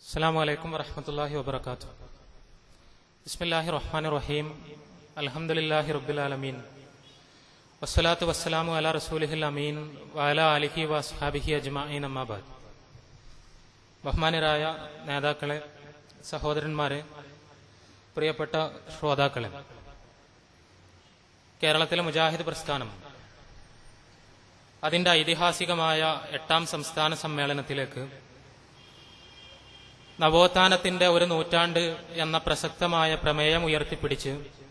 السلام عليكم ورحمة الله وبركاته بسم الله الرحمن الرحيم الحمد لله رب العالمين والصلاة والسلام على رسوله الأمين وعلى آله وأصحابه أجمعين أما بعد ബഹുമാനരായ നേതാക്കളെ സഹോദരന്മാരെ പ്രിയപ്പെട്ട ശ്രോതാക്കളെ കേരളത്തിലെ മുജാഹിദ് പ്രസ്ഥാനം അതിന്റെ ഐതിഹാസികമായ എട്ടാം സംസ്ഥാന സമ്മേളനത്തിലേക്ക് നവോത്ഥാനത്തിന്റെ ഒരു നൂറ്റാണ്ട് എന്ന പ്രസക്തമായ പ്രമേയം ഉയർത്തിപ്പിടിച്ച്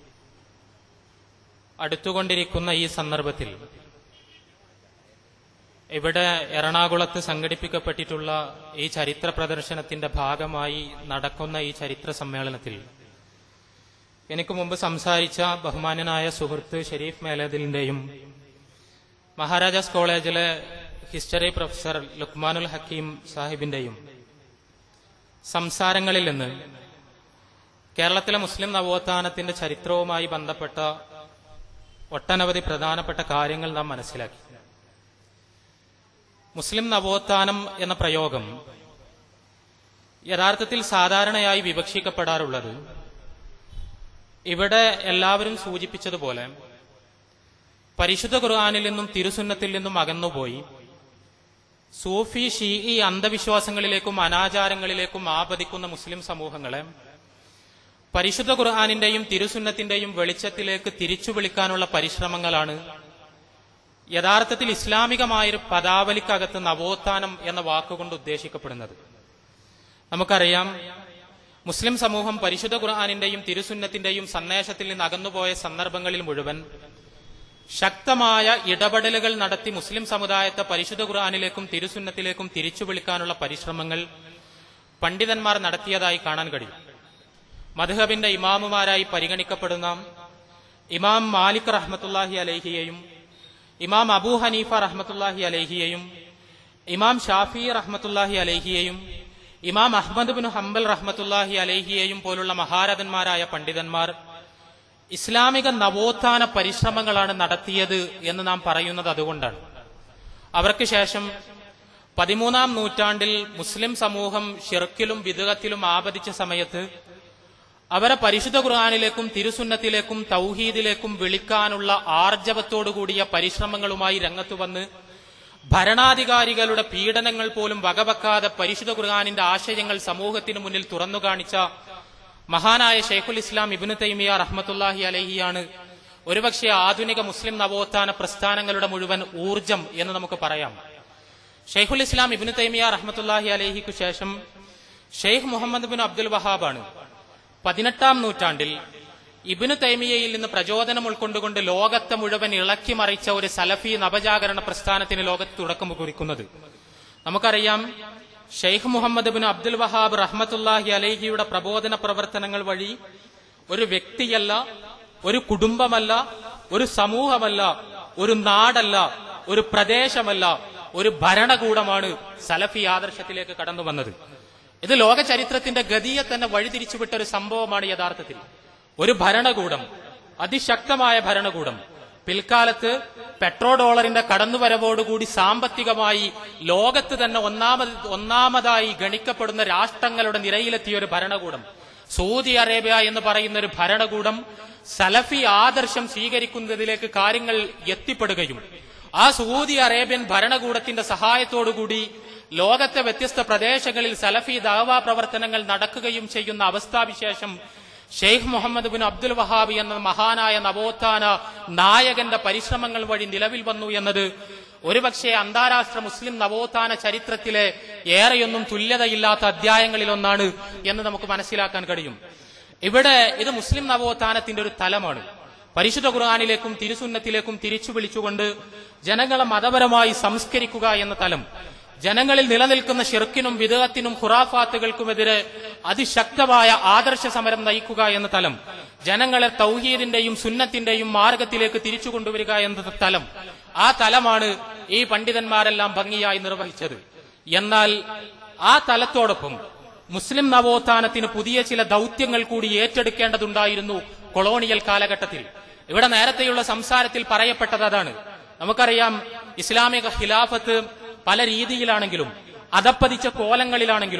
അടുത്തുകൊണ്ടിരിക്കുന്ന ഈ സന്ദർഭത്തിൽ ഇവിടെ എറണാകുളത്ത് സംഘടിപ്പിക്കപ്പെട്ടിട്ടുള്ള ഈ ചരിത്ര പ്രദർശനത്തിന്റെ ഭാഗമായി നടക്കുന്ന ഈ ചരിത്ര സമ്മേളനത്തിൽ എനിക്ക് മുമ്പ് സംസാരിച്ച ബഹുമാന്യനായ സുഹൃത്ത് ഷെരീഫ് മേലതിലിന്റെയും മഹാരാജാസ് കോളേജിലെ ഹിസ്റ്ററി പ്രൊഫസർ ലുക്മാനുൽ ഹക്കീം സാഹിബിന്റെയും സംസാരങ്ങളിൽ നിന്ന് കേരളത്തിലെ മുസ്ലിം നവോത്ഥാനത്തിന്റെ ചരിത്രവുമായി ബന്ധപ്പെട്ട ഒട്ടനവധി പ്രധാനപ്പെട്ട കാര്യങ്ങൾ നാം മനസ്സിലാക്കി മുസ്ലിം നവോത്ഥാനം എന്ന പ്രയോഗം യഥാർത്ഥത്തിൽ സാധാരണയായി വിവക്ഷിക്കപ്പെടാറുള്ളത് ഇവിടെ എല്ലാവരും സൂചിപ്പിച്ചതുപോലെ പരിശുദ്ധ ഖുർആാനിൽ നിന്നും തിരുസുന്നത്തിൽ നിന്നും അകന്നുപോയി സൂഫി ഷീഇ അന്ധവിശ്വാസങ്ങളിലേക്കും അനാചാരങ്ങളിലേക്കും ആപതിക്കുന്ന മുസ്ലിം സമൂഹങ്ങളെ പരിശുദ്ധ ഖുർആാനിന്റെയും തിരുസുന്നത്തിന്റെയും വെളിച്ചത്തിലേക്ക് തിരിച്ചു വിളിക്കാനുള്ള പരിശ്രമങ്ങളാണ് യഥാർത്ഥത്തിൽ ഇസ്ലാമികമായൊരു പദാവലിക്കകത്ത് നവോത്ഥാനം എന്ന വാക്കുകൊണ്ട് ഉദ്ദേശിക്കപ്പെടുന്നത് നമുക്കറിയാം മുസ്ലിം സമൂഹം പരിശുദ്ധ ഖുർആാനിന്റെയും തിരുസുന്നത്തിന്റെയും സന്ദേശത്തിൽ നിന്ന് അകന്നുപോയ സന്ദർഭങ്ങളിൽ മുഴുവൻ ശക്തമായ ഇടപെടലുകൾ നടത്തി മുസ്ലിം സമുദായത്തെ പരിശുദ്ധ ഖുർആാനിലേക്കും തിരുസുന്നത്തിലേക്കും തിരിച്ചു വിളിക്കാനുള്ള പരിശ്രമങ്ങൾ പണ്ഡിതന്മാർ നടത്തിയതായി കാണാൻ കഴിയും മധുഹബിന്റെ ഇമാമുമാരായി പരിഗണിക്കപ്പെടുന്ന ഇമാം മാലിക് റഹ്മത്തുല്ലാഹി അലഹിയെയും ഇമാം അബൂ ഹനീഫ റഹ്മത്തുല്ലാഹി അലഹിയെയും ഇമാം ഷാഫി റഹ്മത്തുല്ലാഹി അലഹിയെയും ഇമാം അഹമ്മദ് ബിൻ ഹംബൽ റഹ്മത്തുല്ലാഹി അലഹിയെയും പോലുള്ള മഹാരഥന്മാരായ പണ്ഡിതന്മാർ ഇസ്ലാമിക നവോത്ഥാന പരിശ്രമങ്ങളാണ് നടത്തിയത് എന്ന് നാം പറയുന്നത് അതുകൊണ്ടാണ് അവർക്ക് ശേഷം പതിമൂന്നാം നൂറ്റാണ്ടിൽ മുസ്ലിം സമൂഹം ഷിർക്കിലും വിദഗത്തിലും ആപതിച്ച സമയത്ത് അവരെ പരിശുദ്ധ ഖുർആാനിലേക്കും തിരുസുന്നത്തിലേക്കും തൗഹീദിലേക്കും വിളിക്കാനുള്ള ആർജവത്തോടുകൂടിയ പരിശ്രമങ്ങളുമായി രംഗത്തു വന്ന് ഭരണാധികാരികളുടെ പീഡനങ്ങൾ പോലും വകവെക്കാതെ പരിശുദ്ധ ഖുർആാനിന്റെ ആശയങ്ങൾ സമൂഹത്തിന് മുന്നിൽ തുറന്നു കാണിച്ച മഹാനായ ഷെയ്ഖുൽ ഇസ്ലാം ഇബിന് തൈമിയ റഹ്മത്തുല്ലാഹി അലഹിയാണ് ഒരുപക്ഷെ ആധുനിക മുസ്ലിം നവോത്ഥാന പ്രസ്ഥാനങ്ങളുടെ മുഴുവൻ ഊർജം എന്ന് നമുക്ക് പറയാം ഷെയ്ഖുൽ ഇസ്ലാം ഇബിന് തൈമിയ റഹ്മത്തുല്ലാഹി അലഹിക്കു ശേഷം ഷെയ്ഖ് മുഹമ്മദ് ബിൻ അബ്ദുൽ വഹാബാണ് പതിനെട്ടാം നൂറ്റാണ്ടിൽ ഇബിനു തൈമിയയിൽ നിന്ന് പ്രചോദനം ഉൾക്കൊണ്ടുകൊണ്ട് ലോകത്തെ മുഴുവൻ ഇളക്കി മറിച്ച ഒരു സലഫി നവജാഗരണ പ്രസ്ഥാനത്തിന് ലോകത്ത് തുടക്കം കുറിക്കുന്നത് നമുക്കറിയാം ഷെയ്ഖ് മുഹമ്മദ് ബിൻ അബ്ദുൽ വഹാബ് റഹ്മത്തുല്ലാഹി അലഹിയുടെ പ്രബോധന പ്രവർത്തനങ്ങൾ വഴി ഒരു വ്യക്തിയല്ല ഒരു കുടുംബമല്ല ഒരു സമൂഹമല്ല ഒരു നാടല്ല ഒരു പ്രദേശമല്ല ഒരു ഭരണകൂടമാണ് സലഫി ആദർശത്തിലേക്ക് കടന്നു വന്നത് ഇത് ലോക ചരിത്രത്തിന്റെ ഗതിയെ തന്നെ വഴിതിരിച്ചുവിട്ട ഒരു സംഭവമാണ് യഥാർത്ഥത്തിൽ ഒരു ഭരണകൂടം അതിശക്തമായ ഭരണകൂടം പിൽക്കാലത്ത് പെട്രോ ഡോളറിന്റെ കടന്നുവരവോടുകൂടി സാമ്പത്തികമായി ലോകത്ത് തന്നെ ഒന്നാമത് ഒന്നാമതായി ഗണിക്കപ്പെടുന്ന രാഷ്ട്രങ്ങളുടെ നിരയിലെത്തിയ ഒരു ഭരണകൂടം സൗദി അറേബ്യ എന്ന് പറയുന്ന ഒരു ഭരണകൂടം സലഫി ആദർശം സ്വീകരിക്കുന്നതിലേക്ക് കാര്യങ്ങൾ എത്തിപ്പെടുകയും ആ സൗദി അറേബ്യൻ ഭരണകൂടത്തിന്റെ സഹായത്തോടുകൂടി ലോകത്തെ വ്യത്യസ്ത പ്രദേശങ്ങളിൽ സലഫി ദാവാ പ്രവർത്തനങ്ങൾ നടക്കുകയും ചെയ്യുന്ന അവസ്ഥാവിശേഷം ഷെയ്ഖ് മുഹമ്മദ് ബിൻ അബ്ദുൽ വഹാബി എന്ന മഹാനായ നവോത്ഥാന നായകന്റെ പരിശ്രമങ്ങൾ വഴി നിലവിൽ വന്നു എന്നത് ഒരുപക്ഷെ അന്താരാഷ്ട്ര മുസ്ലിം നവോത്ഥാന ചരിത്രത്തിലെ ഏറെയൊന്നും തുല്യതയില്ലാത്ത അധ്യായങ്ങളിലൊന്നാണ് എന്ന് നമുക്ക് മനസ്സിലാക്കാൻ കഴിയും ഇവിടെ ഇത് മുസ്ലിം നവോത്ഥാനത്തിന്റെ ഒരു തലമാണ് പരിശുദ്ധ ഖുർആാനിലേക്കും തിരുസുന്നത്തിലേക്കും തിരിച്ചു വിളിച്ചുകൊണ്ട് ജനങ്ങളെ മതപരമായി സംസ്കരിക്കുക എന്ന തലം ജനങ്ങളിൽ നിലനിൽക്കുന്ന ഷിർക്കിനും വിദഗത്തിനും ഖുറാഫാത്തുകൾക്കുമെതിരെ അതിശക്തമായ ആദർശ സമരം നയിക്കുക എന്ന തലം ജനങ്ങളെ തൗഹീദിന്റെയും സുന്നത്തിന്റെയും മാർഗത്തിലേക്ക് തിരിച്ചു കൊണ്ടുവരിക എന്ന തലം ആ തലമാണ് ഈ പണ്ഡിതന്മാരെല്ലാം ഭംഗിയായി നിർവഹിച്ചത് എന്നാൽ ആ തലത്തോടൊപ്പം മുസ്ലിം നവോത്ഥാനത്തിന് പുതിയ ചില ദൗത്യങ്ങൾ കൂടി ഏറ്റെടുക്കേണ്ടതുണ്ടായിരുന്നു കൊളോണിയൽ കാലഘട്ടത്തിൽ ഇവിടെ നേരത്തെയുള്ള സംസാരത്തിൽ പറയപ്പെട്ടത് അതാണ് നമുക്കറിയാം ഇസ്ലാമിക ഖിലാഫത്ത് പല രീതിയിലാണെങ്കിലും അതപ്പതിച്ച കോലങ്ങളിലാണെങ്കിലും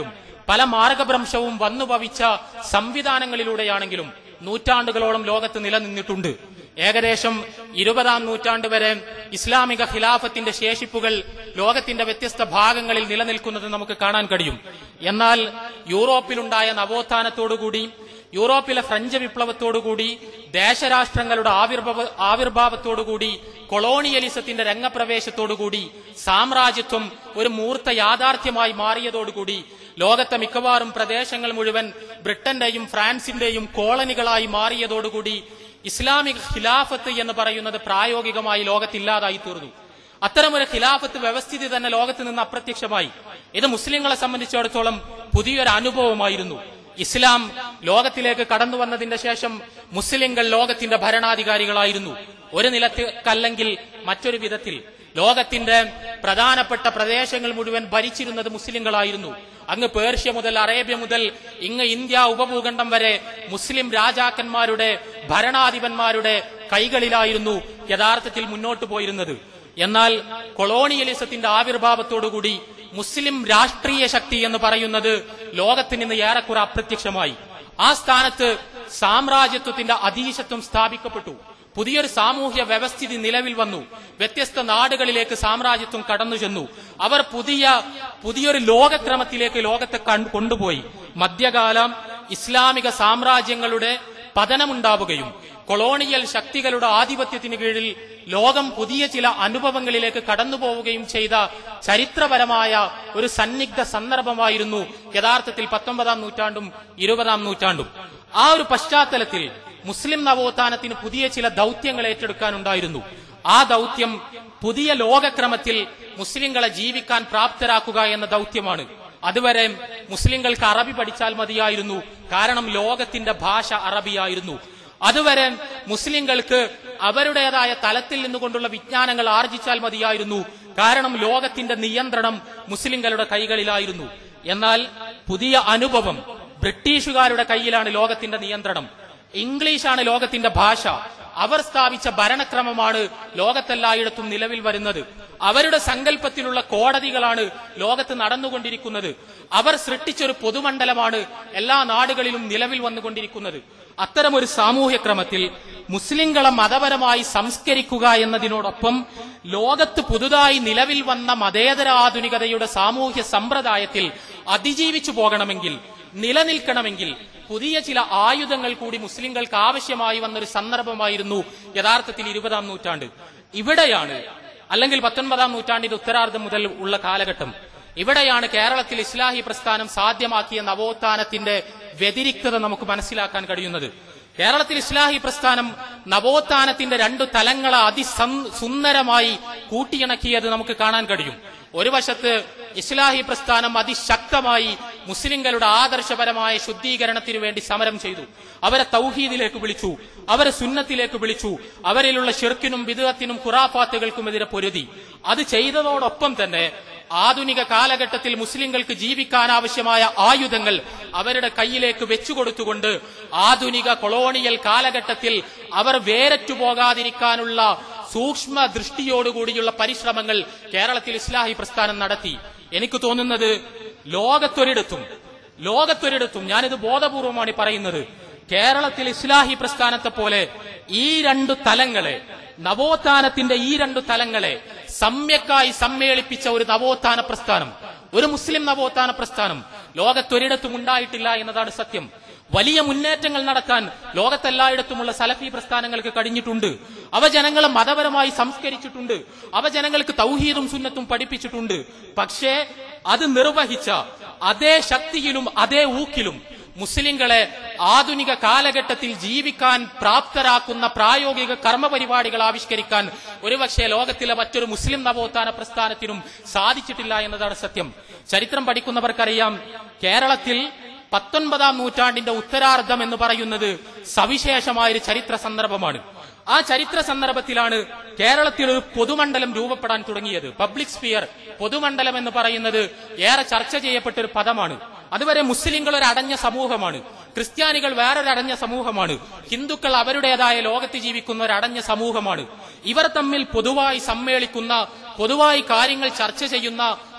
പല മാർഗഭ്രംശവും വന്നു ഭവിച്ച സംവിധാനങ്ങളിലൂടെയാണെങ്കിലും നൂറ്റാണ്ടുകളോളം ലോകത്ത് നിലനിന്നിട്ടുണ്ട് ഏകദേശം ഇരുപതാം നൂറ്റാണ്ട് വരെ ഇസ്ലാമിക ഖിലാഫത്തിന്റെ ശേഷിപ്പുകൾ ലോകത്തിന്റെ വ്യത്യസ്ത ഭാഗങ്ങളിൽ നിലനിൽക്കുന്നത് നമുക്ക് കാണാൻ കഴിയും എന്നാൽ യൂറോപ്പിലുണ്ടായ നവോത്ഥാനത്തോടുകൂടി യൂറോപ്പിലെ ഫ്രഞ്ച് വിപ്ലവത്തോടുകൂടി ദേശരാഷ്ട്രങ്ങളുടെ ആവിർഭവ ആവിർഭാവത്തോടുകൂടി കൊളോണിയലിസത്തിന്റെ രംഗപ്രവേശത്തോടുകൂടി സാമ്രാജ്യത്വം ഒരു മൂർത്ത യാഥാർത്ഥ്യമായി മാറിയതോടുകൂടി ലോകത്തെ മിക്കവാറും പ്രദേശങ്ങൾ മുഴുവൻ ബ്രിട്ടന്റെയും ഫ്രാൻസിന്റെയും കോളനികളായി മാറിയതോടുകൂടി ഇസ്ലാമിക ഖിലാഫത്ത് എന്ന് പറയുന്നത് പ്രായോഗികമായി ലോകത്തില്ലാതായി തീർന്നു അത്തരമൊരു ഖിലാഫത്ത് വ്യവസ്ഥിതി തന്നെ ലോകത്ത് നിന്ന് അപ്രത്യക്ഷമായി ഇത് മുസ്ലിങ്ങളെ സംബന്ധിച്ചിടത്തോളം പുതിയൊരു അനുഭവമായിരുന്നു ഇസ്ലാം ലോകത്തിലേക്ക് കടന്നു വന്നതിന്റെ ശേഷം മുസ്ലിങ്ങൾ ലോകത്തിന്റെ ഭരണാധികാരികളായിരുന്നു ഒരു നിലത്തിലല്ലെങ്കിൽ മറ്റൊരു വിധത്തിൽ ലോകത്തിന്റെ പ്രധാനപ്പെട്ട പ്രദേശങ്ങൾ മുഴുവൻ ഭരിച്ചിരുന്നത് മുസ്ലിങ്ങളായിരുന്നു അങ്ങ് പേർഷ്യ മുതൽ അറേബ്യ മുതൽ ഇങ്ങ് ഇന്ത്യ ഉപഭൂഖണ്ഡം വരെ മുസ്ലിം രാജാക്കന്മാരുടെ ഭരണാധിപന്മാരുടെ കൈകളിലായിരുന്നു യഥാർത്ഥത്തിൽ മുന്നോട്ടു പോയിരുന്നത് എന്നാൽ കൊളോണിയലിസത്തിന്റെ ആവിർഭാവത്തോടുകൂടി മുസ്ലിം രാഷ്ട്രീയ ശക്തി എന്ന് പറയുന്നത് ലോകത്തിൽ നിന്ന് ഏറെക്കുറെ അപ്രത്യക്ഷമായി ആ സ്ഥാനത്ത് സാമ്രാജ്യത്വത്തിന്റെ അധീശത്വം സ്ഥാപിക്കപ്പെട്ടു പുതിയൊരു സാമൂഹ്യ വ്യവസ്ഥിതി നിലവിൽ വന്നു വ്യത്യസ്ത നാടുകളിലേക്ക് സാമ്രാജ്യത്വം കടന്നു ചെന്നു അവർ പുതിയ പുതിയൊരു ലോകക്രമത്തിലേക്ക് ലോകത്തെ കൺ- കൊണ്ടുപോയി മധ്യകാലം ഇസ്ലാമിക സാമ്രാജ്യങ്ങളുടെ പതനമുണ്ടാവുകയും കൊളോണിയൽ ശക്തികളുടെ ആധിപത്യത്തിന് കീഴിൽ ലോകം പുതിയ ചില അനുഭവങ്ങളിലേക്ക് കടന്നു പോവുകയും ചെയ്ത ചരിത്രപരമായ ഒരു സന്നിഗ്ധ സന്ദർഭമായിരുന്നു യഥാർത്ഥത്തിൽ പത്തൊമ്പതാം നൂറ്റാണ്ടും ഇരുപതാം നൂറ്റാണ്ടും ആ ഒരു പശ്ചാത്തലത്തിൽ മുസ്ലിം നവോത്ഥാനത്തിന് പുതിയ ചില ദൗത്യങ്ങൾ ഏറ്റെടുക്കാനുണ്ടായിരുന്നു ആ ദൗത്യം പുതിയ ലോകക്രമത്തിൽ മുസ്ലിങ്ങളെ ജീവിക്കാൻ പ്രാപ്തരാക്കുക എന്ന ദൗത്യമാണ് അതുവരെ മുസ്ലിങ്ങൾക്ക് അറബി പഠിച്ചാൽ മതിയായിരുന്നു കാരണം ലോകത്തിന്റെ ഭാഷ അറബിയായിരുന്നു അതുവരെ മുസ്ലിങ്ങൾക്ക് അവരുടേതായ തലത്തിൽ നിന്നുകൊണ്ടുള്ള വിജ്ഞാനങ്ങൾ ആർജിച്ചാൽ മതിയായിരുന്നു കാരണം ലോകത്തിന്റെ നിയന്ത്രണം മുസ്ലിങ്ങളുടെ കൈകളിലായിരുന്നു എന്നാൽ പുതിയ അനുഭവം ബ്രിട്ടീഷുകാരുടെ കയ്യിലാണ് ലോകത്തിന്റെ നിയന്ത്രണം ഇംഗ്ലീഷാണ് ലോകത്തിന്റെ ഭാഷ അവർ സ്ഥാപിച്ച ഭരണക്രമമാണ് ലോകത്തെല്ലായിടത്തും നിലവിൽ വരുന്നത് അവരുടെ സങ്കല്പത്തിലുള്ള കോടതികളാണ് ലോകത്ത് നടന്നുകൊണ്ടിരിക്കുന്നത് അവർ സൃഷ്ടിച്ചൊരു പൊതുമണ്ഡലമാണ് എല്ലാ നാടുകളിലും നിലവിൽ വന്നുകൊണ്ടിരിക്കുന്നത് അത്തരമൊരു സാമൂഹ്യ ക്രമത്തിൽ മുസ്ലിങ്ങളെ മതപരമായി സംസ്കരിക്കുക എന്നതിനോടൊപ്പം ലോകത്ത് പുതുതായി നിലവിൽ വന്ന മതേതര ആധുനികതയുടെ സാമൂഹ്യ സമ്പ്രദായത്തിൽ അതിജീവിച്ചു പോകണമെങ്കിൽ നിലനിൽക്കണമെങ്കിൽ പുതിയ ചില ആയുധങ്ങൾ കൂടി മുസ്ലിങ്ങൾക്ക് ആവശ്യമായി വന്നൊരു സന്ദർഭമായിരുന്നു യഥാർത്ഥത്തിൽ ഇരുപതാം നൂറ്റാണ്ട് ഇവിടെയാണ് അല്ലെങ്കിൽ പത്തൊൻപതാം നൂറ്റാണ്ടിന്റെ ഉത്തരാർദ്ധം മുതൽ ഉള്ള കാലഘട്ടം ഇവിടെയാണ് കേരളത്തിൽ ഇസ്ലാഹി പ്രസ്ഥാനം സാധ്യമാക്കിയ നവോത്ഥാനത്തിന്റെ വ്യതിരിക്തത നമുക്ക് മനസ്സിലാക്കാൻ കഴിയുന്നത് കേരളത്തിൽ ഇസ്ലാഹി പ്രസ്ഥാനം നവോത്ഥാനത്തിന്റെ രണ്ടു തലങ്ങളെ അതിസുന്ദരമായി കൂട്ടിയിണക്കിയത് നമുക്ക് കാണാൻ കഴിയും ഒരു വശത്ത് ഇസ്ലാഹി പ്രസ്ഥാനം അതിശക്തമായി മുസ്ലിങ്ങളുടെ ആദർശപരമായ ശുദ്ധീകരണത്തിനു വേണ്ടി സമരം ചെയ്തു അവരെ തൗഹീദിലേക്ക് വിളിച്ചു അവരെ സുന്നത്തിലേക്ക് വിളിച്ചു അവരിലുള്ള ഷിർക്കിനും വിദഗത്തിനും ഖുറാഫാത്തുകൾക്കുമെതിരെ പൊരുതി അത് ചെയ്തതോടൊപ്പം തന്നെ ആധുനിക കാലഘട്ടത്തിൽ മുസ്ലിങ്ങൾക്ക് ജീവിക്കാൻ ആവശ്യമായ ആയുധങ്ങൾ അവരുടെ കയ്യിലേക്ക് വെച്ചുകൊടുത്തുകൊണ്ട് ആധുനിക കൊളോണിയൽ കാലഘട്ടത്തിൽ അവർ വേരറ്റു പോകാതിരിക്കാനുള്ള സൂക്ഷ്മ ദൃഷ്ടിയോടുകൂടിയുള്ള പരിശ്രമങ്ങൾ കേരളത്തിൽ ഇസ്ലാഹി പ്രസ്ഥാനം നടത്തി എനിക്ക് തോന്നുന്നത് ലോകത്തൊരിടത്തും ലോകത്തൊരിടത്തും ഞാനിത് ബോധപൂർവമാണ് ഈ പറയുന്നത് കേരളത്തിൽ ഇസ്ലാഹി പ്രസ്ഥാനത്തെ പോലെ ഈ രണ്ടു തലങ്ങളെ നവോത്ഥാനത്തിന്റെ ഈ രണ്ടു തലങ്ങളെ സമ്യക്കായി സമ്മേളിപ്പിച്ച ഒരു നവോത്ഥാന പ്രസ്ഥാനം ഒരു മുസ്ലിം നവോത്ഥാന പ്രസ്ഥാനം ലോകത്തൊരിടത്തും ഉണ്ടായിട്ടില്ല എന്നതാണ് സത്യം വലിയ മുന്നേറ്റങ്ങൾ നടത്താൻ ലോകത്തെല്ലായിടത്തുമുള്ള സലഫി പ്രസ്ഥാനങ്ങൾക്ക് കഴിഞ്ഞിട്ടുണ്ട് അവ ജനങ്ങളെ മതപരമായി സംസ്കരിച്ചിട്ടുണ്ട് അവ ജനങ്ങൾക്ക് തൗഹീദും സുന്നത്തും പഠിപ്പിച്ചിട്ടുണ്ട് പക്ഷേ അത് നിർവഹിച്ച അതേ ശക്തിയിലും അതേ ഊക്കിലും മുസ്ലിങ്ങളെ ആധുനിക കാലഘട്ടത്തിൽ ജീവിക്കാൻ പ്രാപ്തരാക്കുന്ന പ്രായോഗിക കർമ്മപരിപാടികൾ ആവിഷ്കരിക്കാൻ ഒരുപക്ഷെ ലോകത്തിലെ മറ്റൊരു മുസ്ലിം നവോത്ഥാന പ്രസ്ഥാനത്തിനും സാധിച്ചിട്ടില്ല എന്നതാണ് സത്യം ചരിത്രം പഠിക്കുന്നവർക്കറിയാം കേരളത്തിൽ പത്തൊൻപതാം നൂറ്റാണ്ടിന്റെ ഉത്തരാർദ്ധം എന്ന് പറയുന്നത് സവിശേഷമായൊരു ചരിത്ര സന്ദർഭമാണ് ആ ചരിത്ര സന്ദർഭത്തിലാണ് കേരളത്തിൽ ഒരു പൊതുമണ്ഡലം രൂപപ്പെടാൻ തുടങ്ങിയത് പബ്ലിക് സ്പിയർ പൊതുമണ്ഡലം എന്ന് പറയുന്നത് ഏറെ ചർച്ച ചെയ്യപ്പെട്ട ഒരു പദമാണ് അതുവരെ മുസ്ലിങ്ങൾ ഒരു അടഞ്ഞ സമൂഹമാണ് ക്രിസ്ത്യാനികൾ വേറൊരു അടഞ്ഞ സമൂഹമാണ് ഹിന്ദുക്കൾ അവരുടേതായ ലോകത്ത് ജീവിക്കുന്ന ഒരു അടഞ്ഞ സമൂഹമാണ് ഇവർ തമ്മിൽ പൊതുവായി സമ്മേളിക്കുന്ന പൊതുവായി കാര്യങ്ങൾ ചർച്ച ചെയ്യുന്ന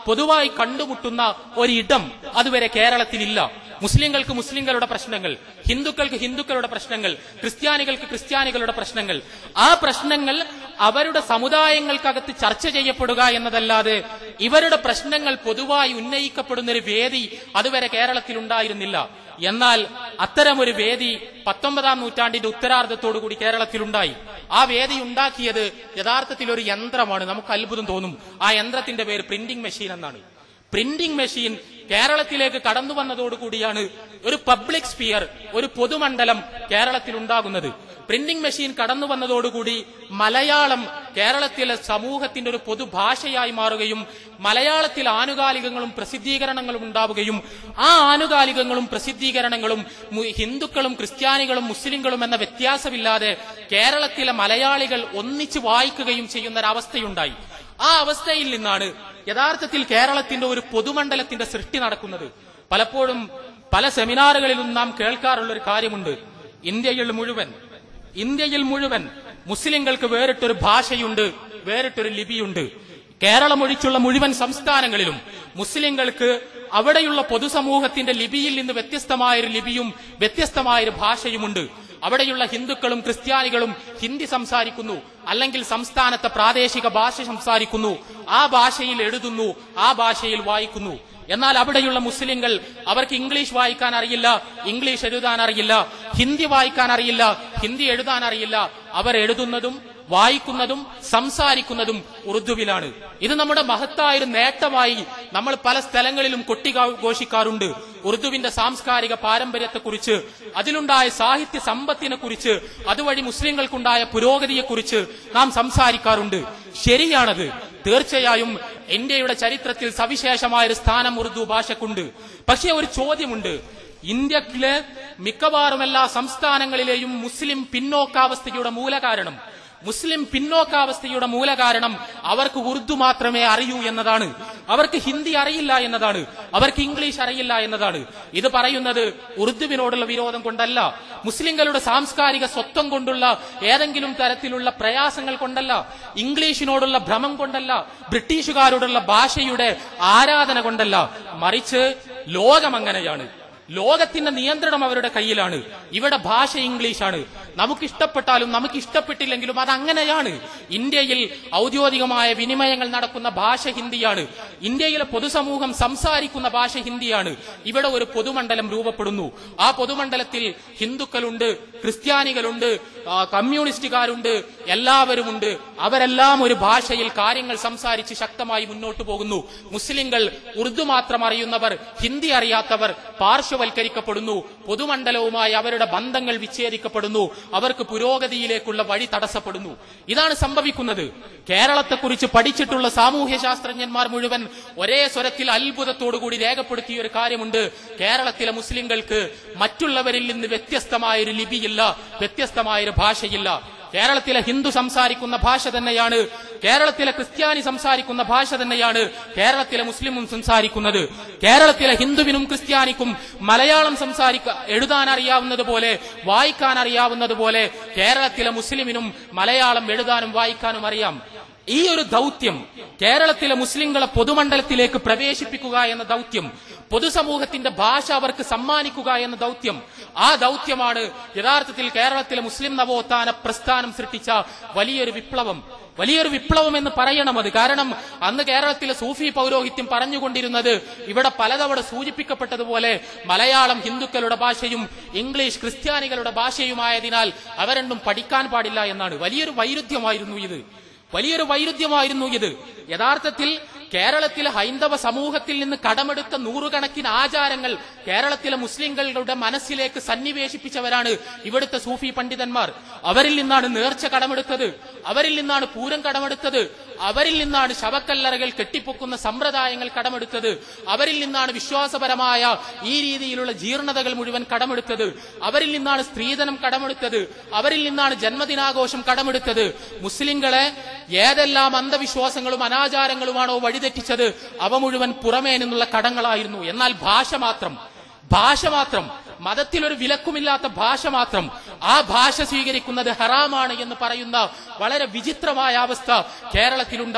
പൊതുവായി കണ്ടുമുട്ടുന്ന ഒരിടം അതുവരെ കേരളത്തിലില്ല മുസ്ലിങ്ങൾക്ക് മുസ്ലിങ്ങളുടെ പ്രശ്നങ്ങൾ ഹിന്ദുക്കൾക്ക് ഹിന്ദുക്കളുടെ പ്രശ്നങ്ങൾ ക്രിസ്ത്യാനികൾക്ക് ക്രിസ്ത്യാനികളുടെ പ്രശ്നങ്ങൾ ആ പ്രശ്നങ്ങൾ അവരുടെ സമുദായങ്ങൾക്കകത്ത് ചർച്ച ചെയ്യപ്പെടുക എന്നതല്ലാതെ ഇവരുടെ പ്രശ്നങ്ങൾ പൊതുവായി ഉന്നയിക്കപ്പെടുന്ന ഒരു വേദി അതുവരെ കേരളത്തിൽ ഉണ്ടായിരുന്നില്ല എന്നാൽ അത്തരമൊരു വേദി പത്തൊമ്പതാം നൂറ്റാണ്ടിന്റെ ഉത്തരാർദ്ധത്തോടുകൂടി കേരളത്തിലുണ്ടായി ആ വേദി ഉണ്ടാക്കിയത് യഥാർത്ഥത്തിൽ ഒരു യന്ത്രമാണ് നമുക്ക് അത്ഭുതം തോന്നും ആ യന്ത്രത്തിന്റെ പേര് പ്രിന്റിംഗ് മെഷീൻ എന്നാണ് പ്രിന്റിംഗ് മെഷീൻ കേരളത്തിലേക്ക് കടന്നു വന്നതോടുകൂടിയാണ് ഒരു പബ്ലിക് സ്പിയർ ഒരു പൊതുമണ്ഡലം കേരളത്തിൽ ഉണ്ടാകുന്നത് പ്രിന്റിംഗ് മെഷീൻ കടന്നു വന്നതോടുകൂടി മലയാളം കേരളത്തിലെ സമൂഹത്തിന്റെ ഒരു പൊതുഭാഷയായി മാറുകയും മലയാളത്തിൽ ആനുകാലികങ്ങളും പ്രസിദ്ധീകരണങ്ങളും ഉണ്ടാവുകയും ആ ആനുകാലികങ്ങളും പ്രസിദ്ധീകരണങ്ങളും മു- ഹിന്ദുക്കളും ക്രിസ്ത്യാനികളും മുസ്ലിങ്ങളും എന്ന വ്യത്യാസമില്ലാതെ കേരളത്തിലെ മലയാളികൾ ഒന്നിച്ച് വായിക്കുകയും ചെയ്യുന്ന ഒരവസ്ഥയുണ്ടായി ആ അവസ്ഥയിൽ നിന്നാണ് യഥാർത്ഥത്തിൽ കേരളത്തിന്റെ ഒരു പൊതുമണ്ഡലത്തിന്റെ സൃഷ്ടി നടക്കുന്നത് പലപ്പോഴും പല സെമിനാറുകളിലും നാം കേൾക്കാറുള്ള ഒരു കാര്യമുണ്ട് ഇന്ത്യയിൽ മുഴുവൻ ഇന്ത്യയിൽ മുഴുവൻ മുസ്ലിങ്ങൾക്ക് വേറിട്ടൊരു ഭാഷയുണ്ട് വേറിട്ടൊരു ലിപിയുണ്ട് കേരളം ഒഴിച്ചുള്ള മുഴുവൻ സംസ്ഥാനങ്ങളിലും മുസ്ലിങ്ങൾക്ക് അവിടെയുള്ള പൊതുസമൂഹത്തിന്റെ ലിപിയിൽ നിന്ന് വ്യത്യസ്തമായൊരു ലിപിയും വ്യത്യസ്തമായൊരു ഭാഷയുമുണ്ട് അവിടെയുള്ള ഹിന്ദുക്കളും ക്രിസ്ത്യാനികളും ഹിന്ദി സംസാരിക്കുന്നു അല്ലെങ്കിൽ സംസ്ഥാനത്തെ പ്രാദേശിക ഭാഷ സംസാരിക്കുന്നു ആ ഭാഷയിൽ എഴുതുന്നു ആ ഭാഷയിൽ വായിക്കുന്നു എന്നാൽ അവിടെയുള്ള മുസ്ലിങ്ങൾ അവർക്ക് ഇംഗ്ലീഷ് വായിക്കാൻ അറിയില്ല ഇംഗ്ലീഷ് എഴുതാൻ അറിയില്ല ഹിന്ദി വായിക്കാൻ അറിയില്ല ഹിന്ദി എഴുതാൻ അറിയില്ല അവർ എഴുതുന്നതും വായിക്കുന്നതും സംസാരിക്കുന്നതും ഉറുദുവിലാണ് ഇത് നമ്മുടെ മഹത്തായ ഒരു നേട്ടമായി നമ്മൾ പല സ്ഥലങ്ങളിലും കൊട്ടിഘോഷിക്കാറുണ്ട് ഉറുദുവിന്റെ സാംസ്കാരിക പാരമ്പര്യത്തെക്കുറിച്ച് അതിലുണ്ടായ സാഹിത്യ സമ്പത്തിനെ കുറിച്ച് അതുവഴി മുസ്ലിങ്ങൾക്കുണ്ടായ പുരോഗതിയെക്കുറിച്ച് നാം സംസാരിക്കാറുണ്ട് ശരിയാണത് തീർച്ചയായും ഇന്ത്യയുടെ ചരിത്രത്തിൽ സവിശേഷമായ ഒരു സ്ഥാനം ഉറുദു ഭാഷക്കുണ്ട് പക്ഷേ ഒരു ചോദ്യമുണ്ട് ഇന്ത്യയിലെ മിക്കവാറും എല്ലാ സംസ്ഥാനങ്ങളിലെയും മുസ്ലിം പിന്നോക്കാവസ്ഥയുടെ മൂലകാരണം മുസ്ലിം പിന്നോക്കാവസ്ഥയുടെ മൂലകാരണം അവർക്ക് ഉറുദു മാത്രമേ അറിയൂ എന്നതാണ് അവർക്ക് ഹിന്ദി അറിയില്ല എന്നതാണ് അവർക്ക് ഇംഗ്ലീഷ് അറിയില്ല എന്നതാണ് ഇത് പറയുന്നത് ഉറുദുവിനോടുള്ള വിരോധം കൊണ്ടല്ല മുസ്ലിങ്ങളുടെ സാംസ്കാരിക സ്വത്വം കൊണ്ടുള്ള ഏതെങ്കിലും തരത്തിലുള്ള പ്രയാസങ്ങൾ കൊണ്ടല്ല ഇംഗ്ലീഷിനോടുള്ള ഭ്രമം കൊണ്ടല്ല ബ്രിട്ടീഷുകാരോടുള്ള ഭാഷയുടെ ആരാധന കൊണ്ടല്ല മറിച്ച് ലോകം അങ്ങനെയാണ് ലോകത്തിന്റെ നിയന്ത്രണം അവരുടെ കയ്യിലാണ് ഇവിടെ ഭാഷ ഇംഗ്ലീഷാണ് നമുക്ക് ഇഷ്ടപ്പെട്ടാലും നമുക്ക് ഇഷ്ടപ്പെട്ടില്ലെങ്കിലും അത് അങ്ങനെയാണ് ഇന്ത്യയിൽ ഔദ്യോഗികമായ വിനിമയങ്ങൾ നടക്കുന്ന ഭാഷ ഹിന്ദിയാണ് ഇന്ത്യയിലെ പൊതുസമൂഹം സംസാരിക്കുന്ന ഭാഷ ഹിന്ദിയാണ് ഇവിടെ ഒരു പൊതുമണ്ഡലം രൂപപ്പെടുന്നു ആ പൊതുമണ്ഡലത്തിൽ ഹിന്ദുക്കളുണ്ട് ക്രിസ്ത്യാനികളുണ്ട് ആ, കമ്മ്യൂണിസ്റ്റുകാരുണ്ട് എല്ലാവരുമുണ്ട് അവരെല്ലാം ഒരു ഭാഷയിൽ കാര്യങ്ങൾ സംസാരിച്ച് ശക്തമായി മുന്നോട്ട് പോകുന്നു മുസ്ലിങ്ങൾ ഉറുദു മാത്രം അറിയുന്നവർ ഹിന്ദി അറിയാത്തവർ പാർശ്വവൽക്കരിക്കപ്പെടുന്നു പൊതുമണ്ഡലവുമായി അവരുടെ ബന്ധങ്ങൾ വിച്ഛേദിക്കപ്പെടുന്നു അവർക്ക് പുരോഗതിയിലേക്കുള്ള വഴി തടസ്സപ്പെടുന്നു ഇതാണ് സംഭവിക്കുന്നത് കേരളത്തെക്കുറിച്ച് പഠിച്ചിട്ടുള്ള സാമൂഹ്യ ശാസ്ത്രജ്ഞന്മാർ മുഴുവൻ ഒരേ സ്വരത്തിൽ അത്ഭുതത്തോടുകൂടി രേഖപ്പെടുത്തിയ ഒരു കാര്യമുണ്ട് കേരളത്തിലെ മുസ്ലിങ്ങൾക്ക് മറ്റുള്ളവരിൽ നിന്ന് വ്യത്യസ്തമായ ഒരു ലിപിയില്ല വ്യത്യസ്തമായ ഒരു ഭാഷയില്ല കേരളത്തിലെ ഹിന്ദു സംസാരിക്കുന്ന ഭാഷ തന്നെയാണ് കേരളത്തിലെ ക്രിസ്ത്യാനി സംസാരിക്കുന്ന ഭാഷ തന്നെയാണ് കേരളത്തിലെ മുസ്ലിമും സംസാരിക്കുന്നത് കേരളത്തിലെ ഹിന്ദുവിനും ക്രിസ്ത്യാനിക്കും മലയാളം സംസാരിക്ക എഴുതാൻ അറിയാവുന്നത് പോലെ വായിക്കാൻ അറിയാവുന്നത് പോലെ കേരളത്തിലെ മുസ്ലിമിനും മലയാളം എഴുതാനും വായിക്കാനും അറിയാം ഈ ഒരു ദൗത്യം കേരളത്തിലെ മുസ്ലിങ്ങളെ പൊതുമണ്ഡലത്തിലേക്ക് പ്രവേശിപ്പിക്കുക എന്ന ദൗത്യം പൊതുസമൂഹത്തിന്റെ ഭാഷ അവർക്ക് സമ്മാനിക്കുക എന്ന ദൗത്യം ആ ദൗത്യമാണ് യഥാർത്ഥത്തിൽ കേരളത്തിലെ മുസ്ലിം നവോത്ഥാന പ്രസ്ഥാനം സൃഷ്ടിച്ച വലിയൊരു വിപ്ലവം വലിയൊരു വിപ്ലവം എന്ന് പറയണം അത് കാരണം അന്ന് കേരളത്തിലെ സൂഫി പൗരോഹിത്യം പറഞ്ഞുകൊണ്ടിരുന്നത് ഇവിടെ പലതവണ സൂചിപ്പിക്കപ്പെട്ടതുപോലെ മലയാളം ഹിന്ദുക്കളുടെ ഭാഷയും ഇംഗ്ലീഷ് ക്രിസ്ത്യാനികളുടെ ഭാഷയുമായതിനാൽ അവ രണ്ടും പഠിക്കാൻ പാടില്ല എന്നാണ് വലിയൊരു വൈരുദ്ധ്യമായിരുന്നു ഇത് വലിയൊരു വൈരുദ്ധ്യമായിരുന്നു ഇത് യഥാർത്ഥത്തിൽ കേരളത്തിലെ ഹൈന്ദവ സമൂഹത്തിൽ നിന്ന് കടമെടുത്ത നൂറുകണക്കിന് ആചാരങ്ങൾ കേരളത്തിലെ മുസ്ലിങ്ങളുടെ മനസ്സിലേക്ക് സന്നിവേശിപ്പിച്ചവരാണ് ഇവിടുത്തെ സൂഫി പണ്ഡിതന്മാർ അവരിൽ നിന്നാണ് നേർച്ച കടമെടുത്തത് അവരിൽ നിന്നാണ് പൂരം കടമെടുത്തത് അവരിൽ നിന്നാണ് ശവക്കല്ലറകൾ കെട്ടിപ്പൊക്കുന്ന സമ്പ്രദായങ്ങൾ കടമെടുത്തത് അവരിൽ നിന്നാണ് വിശ്വാസപരമായ ഈ രീതിയിലുള്ള ജീർണതകൾ മുഴുവൻ കടമെടുത്തത് അവരിൽ നിന്നാണ് സ്ത്രീധനം കടമെടുത്തത് അവരിൽ നിന്നാണ് ജന്മദിനാഘോഷം കടമെടുത്തത് മുസ്ലിങ്ങളെ ഏതെല്ലാം അന്ധവിശ്വാസങ്ങളും അനാചാരങ്ങളുമാണോ വഴിതെറ്റിച്ചത് അവ മുഴുവൻ പുറമേ നിന്നുള്ള കടങ്ങളായിരുന്നു എന്നാൽ ഭാഷ മാത്രം ഭാഷ മാത്രം മതത്തിൽ ഒരു വിലക്കുമില്ലാത്ത ഭാഷ മാത്രം ആ ഭാഷ സ്വീകരിക്കുന്നത് ഹറാമാണ് എന്ന് പറയുന്ന വളരെ വിചിത്രമായ അവസ്ഥ കേരളത്തിലുണ്ടായി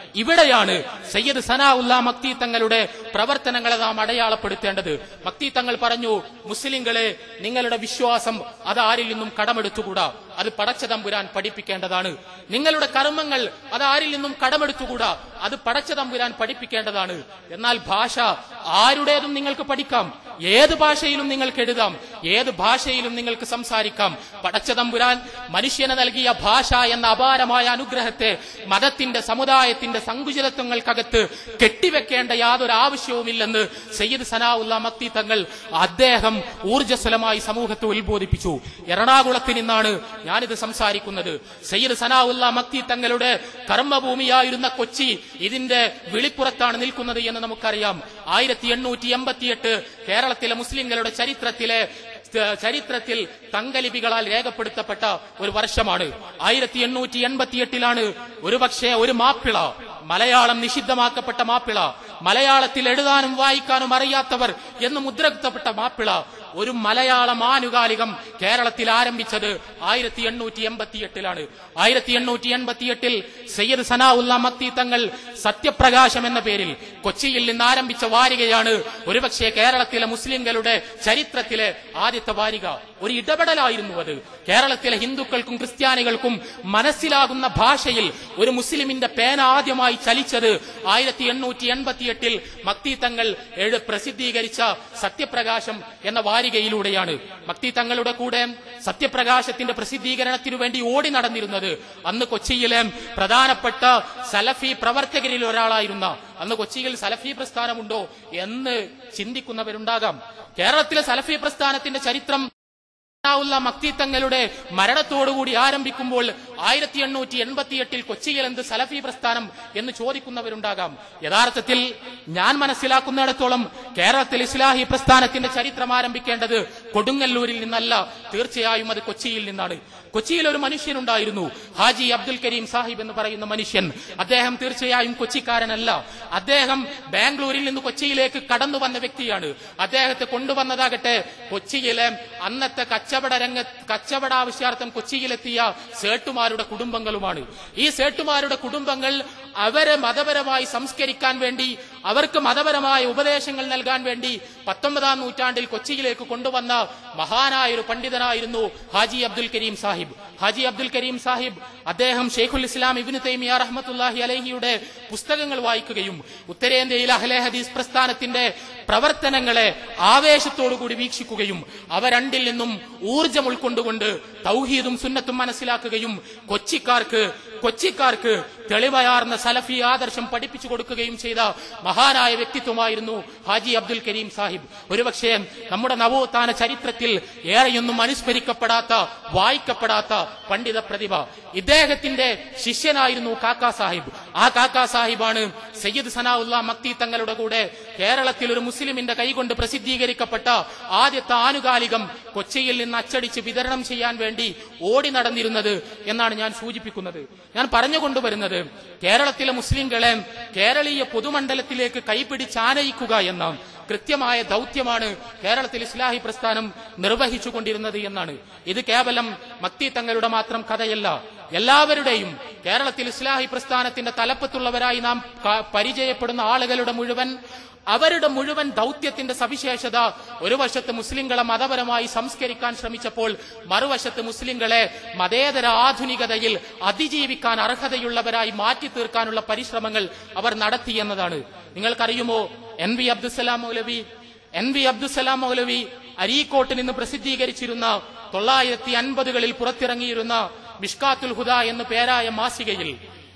ഇവിടെയാണ് സയ്യദ് സനാഉല്ല മക്തി തങ്ങളുടെ പ്രവർത്തനങ്ങളെ നാം അടയാളപ്പെടുത്തേണ്ടത് മക്തി തങ്ങൾ പറഞ്ഞു മുസ്ലിങ്ങളെ നിങ്ങളുടെ വിശ്വാസം അത് ആരിൽ നിന്നും കടമെടുത്തുകൂടാ അത് പടച്ച തമ്പുരാൻ പഠിപ്പിക്കേണ്ടതാണ് നിങ്ങളുടെ കർമ്മങ്ങൾ അത് ആരിൽ നിന്നും കടമെടുത്തുകൂടാ അത് പടച്ച തമ്പുരാൻ പഠിപ്പിക്കേണ്ടതാണ് എന്നാൽ ഭാഷ ആരുടേതും നിങ്ങൾക്ക് പഠിക്കാം ഏത് ഭാഷയിലും നിങ്ങൾക്ക് എഴുതാം ഏത് ഭാഷയിലും നിങ്ങൾക്ക് സംസാരിക്കാം പടച്ച തമ്പുരാൻ മനുഷ്യന് നൽകിയ ഭാഷ എന്ന അപാരമായ അനുഗ്രഹത്തെ മതത്തിന്റെ സമുദായത്തിന്റെ സങ്കുചിതത്വങ്ങൾക്കകത്ത് കെട്ടിവെക്കേണ്ട യാതൊരു ആവശ്യവുമില്ലെന്ന് സയ്യിദ് സനാഉല്ല മക്തി തങ്ങൾ അദ്ദേഹം ഊർജ്ജസ്വലമായി സമൂഹത്തെ ഉത്ബോധിപ്പിച്ചു എറണാകുളത്ത് നിന്നാണ് ഞാനിത് സംസാരിക്കുന്നത് സയ്യിദ് സനാഉല്ല മക്തി തങ്ങളുടെ കർമ്മഭൂമിയായിരുന്ന കൊച്ചി ഇതിന്റെ വിളിപ്പുറത്താണ് നിൽക്കുന്നത് എന്ന് നമുക്കറിയാം ആയിരത്തി എണ്ണൂറ്റി എൺപത്തിയെട്ട് കേരളത്തിലെ മുസ്ലിങ്ങളുടെ ചരിത്രത്തിലെ ച- ചരിത്രത്തിൽ തങ്കലിപികളാൽ രേഖപ്പെടുത്തപ്പെട്ട ഒരു വർഷമാണ് ആയിരത്തി എണ്ണൂറ്റി എൺപത്തിയെട്ടിലാണ് ഒരുപക്ഷെ ഒരു മാപ്പിള മലയാളം നിഷിദ്ധമാക്കപ്പെട്ട മാപ്പിള മലയാളത്തിൽ എഴുതാനും വായിക്കാനും അറിയാത്തവർ എന്ന് മുദ്രകുത്തപ്പെട്ട മാപ്പിള ഒരു മലയാളം ആനുകാലികം കേരളത്തിൽ ആരംഭിച്ചത് ആയിരത്തി എണ്ണൂറ്റി എൺപത്തിയെട്ടിലാണ് ആയിരത്തി എണ്ണൂറ്റി എൺപത്തിയെട്ടിൽ സയ്യദ് സനാഉല്ല മക്തി തങ്ങൾ സത്യപ്രകാശം എന്ന പേരിൽ കൊച്ചിയിൽ നിന്ന് ആരംഭിച്ച വാരികയാണ് ഒരുപക്ഷെ കേരളത്തിലെ മുസ്ലിങ്ങളുടെ ചരിത്രത്തിലെ ആദ്യത്തെ വാരിക ഒരു ഇടപെടലായിരുന്നു അത് കേരളത്തിലെ ഹിന്ദുക്കൾക്കും ക്രിസ്ത്യാനികൾക്കും മനസ്സിലാകുന്ന ഭാഷയിൽ ഒരു മുസ്ലിമിന്റെ പേന ആദ്യമായി ചലിച്ചത് ആയിരത്തി എണ്ണൂറ്റി എൺപത്തിയെട്ടിൽ മക്തി തങ്ങൾ എഴു പ്രസിദ്ധീകരിച്ച സത്യപ്രകാശം എന്ന വാരികയിലൂടെയാണ് മക്തി തങ്ങളുടെ കൂടെ സത്യപ്രകാശത്തിന്റെ പ്രസിദ്ധീകരണത്തിനു വേണ്ടി ഓടി നടന്നിരുന്നത് അന്ന് കൊച്ചിയിലെ പ്രധാനപ്പെട്ട സലഫി പ്രവർത്തകരിൽ ഒരാളായിരുന്ന അന്ന് കൊച്ചിയിൽ സലഫി പ്രസ്ഥാനമുണ്ടോ എന്ന് ചിന്തിക്കുന്നവരുണ്ടാകാം കേരളത്തിലെ സലഫി പ്രസ്ഥാനത്തിന്റെ ചരിത്രം ഉള്ള മക്തി തങ്ങളുടെ മരണത്തോടുകൂടി ആരംഭിക്കുമ്പോൾ ആയിരത്തി എണ്ണൂറ്റി എൺപത്തിയെട്ടിൽ കൊച്ചിയിൽ എന്ത് സലഫി പ്രസ്ഥാനം എന്ന് ചോദിക്കുന്നവരുണ്ടാകാം യഥാർത്ഥത്തിൽ ഞാൻ മനസ്സിലാക്കുന്നിടത്തോളം കേരളത്തിൽ ഇസ്ലാഹി പ്രസ്ഥാനത്തിന്റെ ചരിത്രം ആരംഭിക്കേണ്ടത് കൊടുങ്ങല്ലൂരിൽ നിന്നല്ല തീർച്ചയായും അത് കൊച്ചിയിൽ നിന്നാണ് കൊച്ചിയിൽ ഒരു മനുഷ്യനുണ്ടായിരുന്നു ഹാജി അബ്ദുൽ കരീം സാഹിബ് എന്ന് പറയുന്ന മനുഷ്യൻ അദ്ദേഹം തീർച്ചയായും കൊച്ചിക്കാരനല്ല അദ്ദേഹം ബാംഗ്ലൂരിൽ നിന്ന് കൊച്ചിയിലേക്ക് കടന്നു വന്ന വ്യക്തിയാണ് അദ്ദേഹത്തെ കൊണ്ടുവന്നതാകട്ടെ കൊച്ചിയിലെ അന്നത്തെ കച്ചവട രംഗ കച്ചവട ആവശ്യാർത്ഥം കൊച്ചിയിലെത്തിയ സേട്ടുമാരുടെ കുടുംബങ്ങളുമാണ് ഈ സേട്ടുമാരുടെ കുടുംബങ്ങൾ അവരെ മതപരമായി സംസ്കരിക്കാൻ വേണ്ടി അവർക്ക് മതപരമായ ഉപദേശങ്ങൾ നൽകാൻ വേണ്ടി പത്തൊമ്പതാം നൂറ്റാണ്ടിൽ കൊച്ചിയിലേക്ക് കൊണ്ടുവന്ന മഹാനായ ഒരു പണ്ഡിതനായിരുന്നു ഹാജി അബ്ദുൽ കരീം സാഹിബ് ഹാജി അബ്ദുൽ കരീം സാഹിബ് അദ്ദേഹം ഷെയ്ഖുൽ ഇസ്ലാം ഇബിന് തൈമിയ റഹ്മത്തുല്ലാഹി അലഹിയുടെ പുസ്തകങ്ങൾ വായിക്കുകയും ഉത്തരേന്ത്യയിൽ അഹ്ലെ ഹദീസ് പ്രസ്ഥാനത്തിന്റെ പ്രവർത്തനങ്ങളെ ആവേശത്തോടുകൂടി വീക്ഷിക്കുകയും അവ രണ്ടിൽ നിന്നും ഊർജം ഉൾക്കൊണ്ടുകൊണ്ട് തൗഹീദും സുന്നത്തും മനസ്സിലാക്കുകയും കൊച്ചിക്കാർക്ക് കൊച്ചിക്കാർക്ക് തെളിവയാർന്ന സലഫി ആദർശം പഠിപ്പിച്ചു കൊടുക്കുകയും ചെയ്ത മഹാനായ വ്യക്തിത്വമായിരുന്നു ഹാജി അബ്ദുൽ കരീം സാഹിബ് ഒരുപക്ഷെ നമ്മുടെ നവോത്ഥാന ചരിത്രത്തിൽ ഏറെയൊന്നും അനുസ്മരിക്കപ്പെടാത്ത വായിക്കപ്പെടാത്ത പണ്ഡിത പ്രതിഭ ഇദ്ദേഹത്തിന്റെ ശിഷ്യനായിരുന്നു കാക്കാ സാഹിബ് ആ കാക്കാ സാഹിബാണ് സയ്യിദ് സനാഉല്ല മക്തി തങ്ങളുടെ കൂടെ കേരളത്തിൽ ഒരു മുസ്ലിമിന്റെ കൈകൊണ്ട് പ്രസിദ്ധീകരിക്കപ്പെട്ട ആദ്യത്തെ ആനുകാലികം കൊച്ചിയിൽ നിന്ന് അച്ചടിച്ച് വിതരണം ചെയ്യാൻ വേണ്ടി ഓടി നടന്നിരുന്നത് എന്നാണ് ഞാൻ സൂചിപ്പിക്കുന്നത് ഞാൻ പറഞ്ഞുകൊണ്ടുവരുന്നത് കേരളത്തിലെ മുസ്ലിങ്ങളെ കേരളീയ പൊതുമണ്ഡലത്തിലേക്ക് കൈപിടിച്ചാനയിക്കുക എന്ന കൃത്യമായ ദൗത്യമാണ് കേരളത്തിൽ ഇസ്ലാഹി പ്രസ്ഥാനം നിർവഹിച്ചുകൊണ്ടിരുന്നത് എന്നാണ് ഇത് കേവലം മക്തി തങ്ങളുടെ മാത്രം കഥയല്ല എല്ലാവരുടെയും കേരളത്തിൽ ഇസ്ലാഹി പ്രസ്ഥാനത്തിന്റെ തലപ്പത്തുള്ളവരായി നാം ക- പരിചയപ്പെടുന്ന ആളുകളുടെ മുഴുവൻ അവരുടെ മുഴുവൻ ദൗത്യത്തിന്റെ സവിശേഷത ഒരു വശത്ത് മുസ്ലിങ്ങളെ മതപരമായി സംസ്കരിക്കാൻ ശ്രമിച്ചപ്പോൾ മറുവശത്ത് മുസ്ലിങ്ങളെ മതേതര ആധുനികതയിൽ അതിജീവിക്കാൻ അർഹതയുള്ളവരായി മാറ്റി തീർക്കാനുള്ള പരിശ്രമങ്ങൾ അവർ നടത്തി എന്നതാണ് നിങ്ങൾക്കറിയുമോ N V Abdussalam Maulavi N V Abdussalam Maulavi അരീക്കോട്ട് നിന്ന് പ്രസിദ്ധീകരിച്ചിരുന്ന തൊള്ളായിരത്തി അൻപതുകളിൽ പുറത്തിറങ്ങിയിരുന്ന മിഷ്കാത്തുൽ ഹുദ എന്നു പേരായ മാസികയിൽ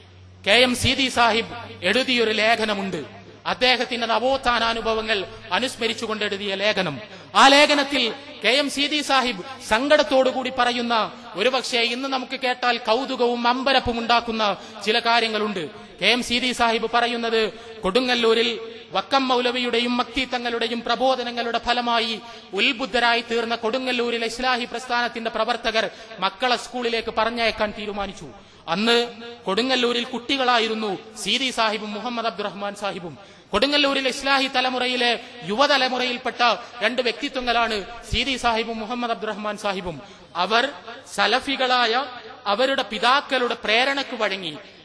കെ എം സീതി സാഹിബ് എഴുതിയൊരു ലേഖനമുണ്ട് അദ്ദേഹത്തിന്റെ നവോത്ഥാനാനുഭവങ്ങൾ അനുസ്മരിച്ചുകൊണ്ട് എഴുതിയ ലേഖനം ആ ലേഖനത്തിൽ കെ എം സീതി സാഹിബ് സങ്കടത്തോടുകൂടി പറയുന്ന ഒരുപക്ഷെ ഇന്ന് നമുക്ക് കേട്ടാൽ കൗതുകവും അമ്പരപ്പും ഉണ്ടാക്കുന്ന ചില കാര്യങ്ങളുണ്ട് കെ എം സീതി സാഹിബ് പറയുന്നത് കൊടുങ്ങല്ലൂരിൽ വക്കം മൗലവിയുടെയും മക്തി തങ്ങളുടെയും പ്രബോധനങ്ങളുടെ ഫലമായി ഉത്ബുദ്ധരായി തീർന്ന കൊടുങ്ങല്ലൂരിലെ ഇസ്ലാഹി പ്രസ്ഥാനത്തിന്റെ പ്രവർത്തകർ മക്കളെ സ്കൂളിലേക്ക് പറഞ്ഞയക്കാൻ തീരുമാനിച്ചു അന്ന് കൊടുങ്ങല്ലൂരിൽ കുട്ടികളായിരുന്നു സീതി സാഹിബും മുഹമ്മദ് അബ്ദുറഹ്മാൻ സാഹിബും കൊടുങ്ങല്ലൂരിലെ ഇസ്ലാഹി തലമുറയിലെ യുവതലമുറയിൽപ്പെട്ട രണ്ട് വ്യക്തിത്വങ്ങളാണ് സീതി സാഹിബും മുഹമ്മദ് അബ്ദുറഹ്മാൻ സാഹിബും അവർ സലഫികളായ അവരുടെ പിതാക്കളുടെ പ്രേരണക്ക് വഴങ്ങി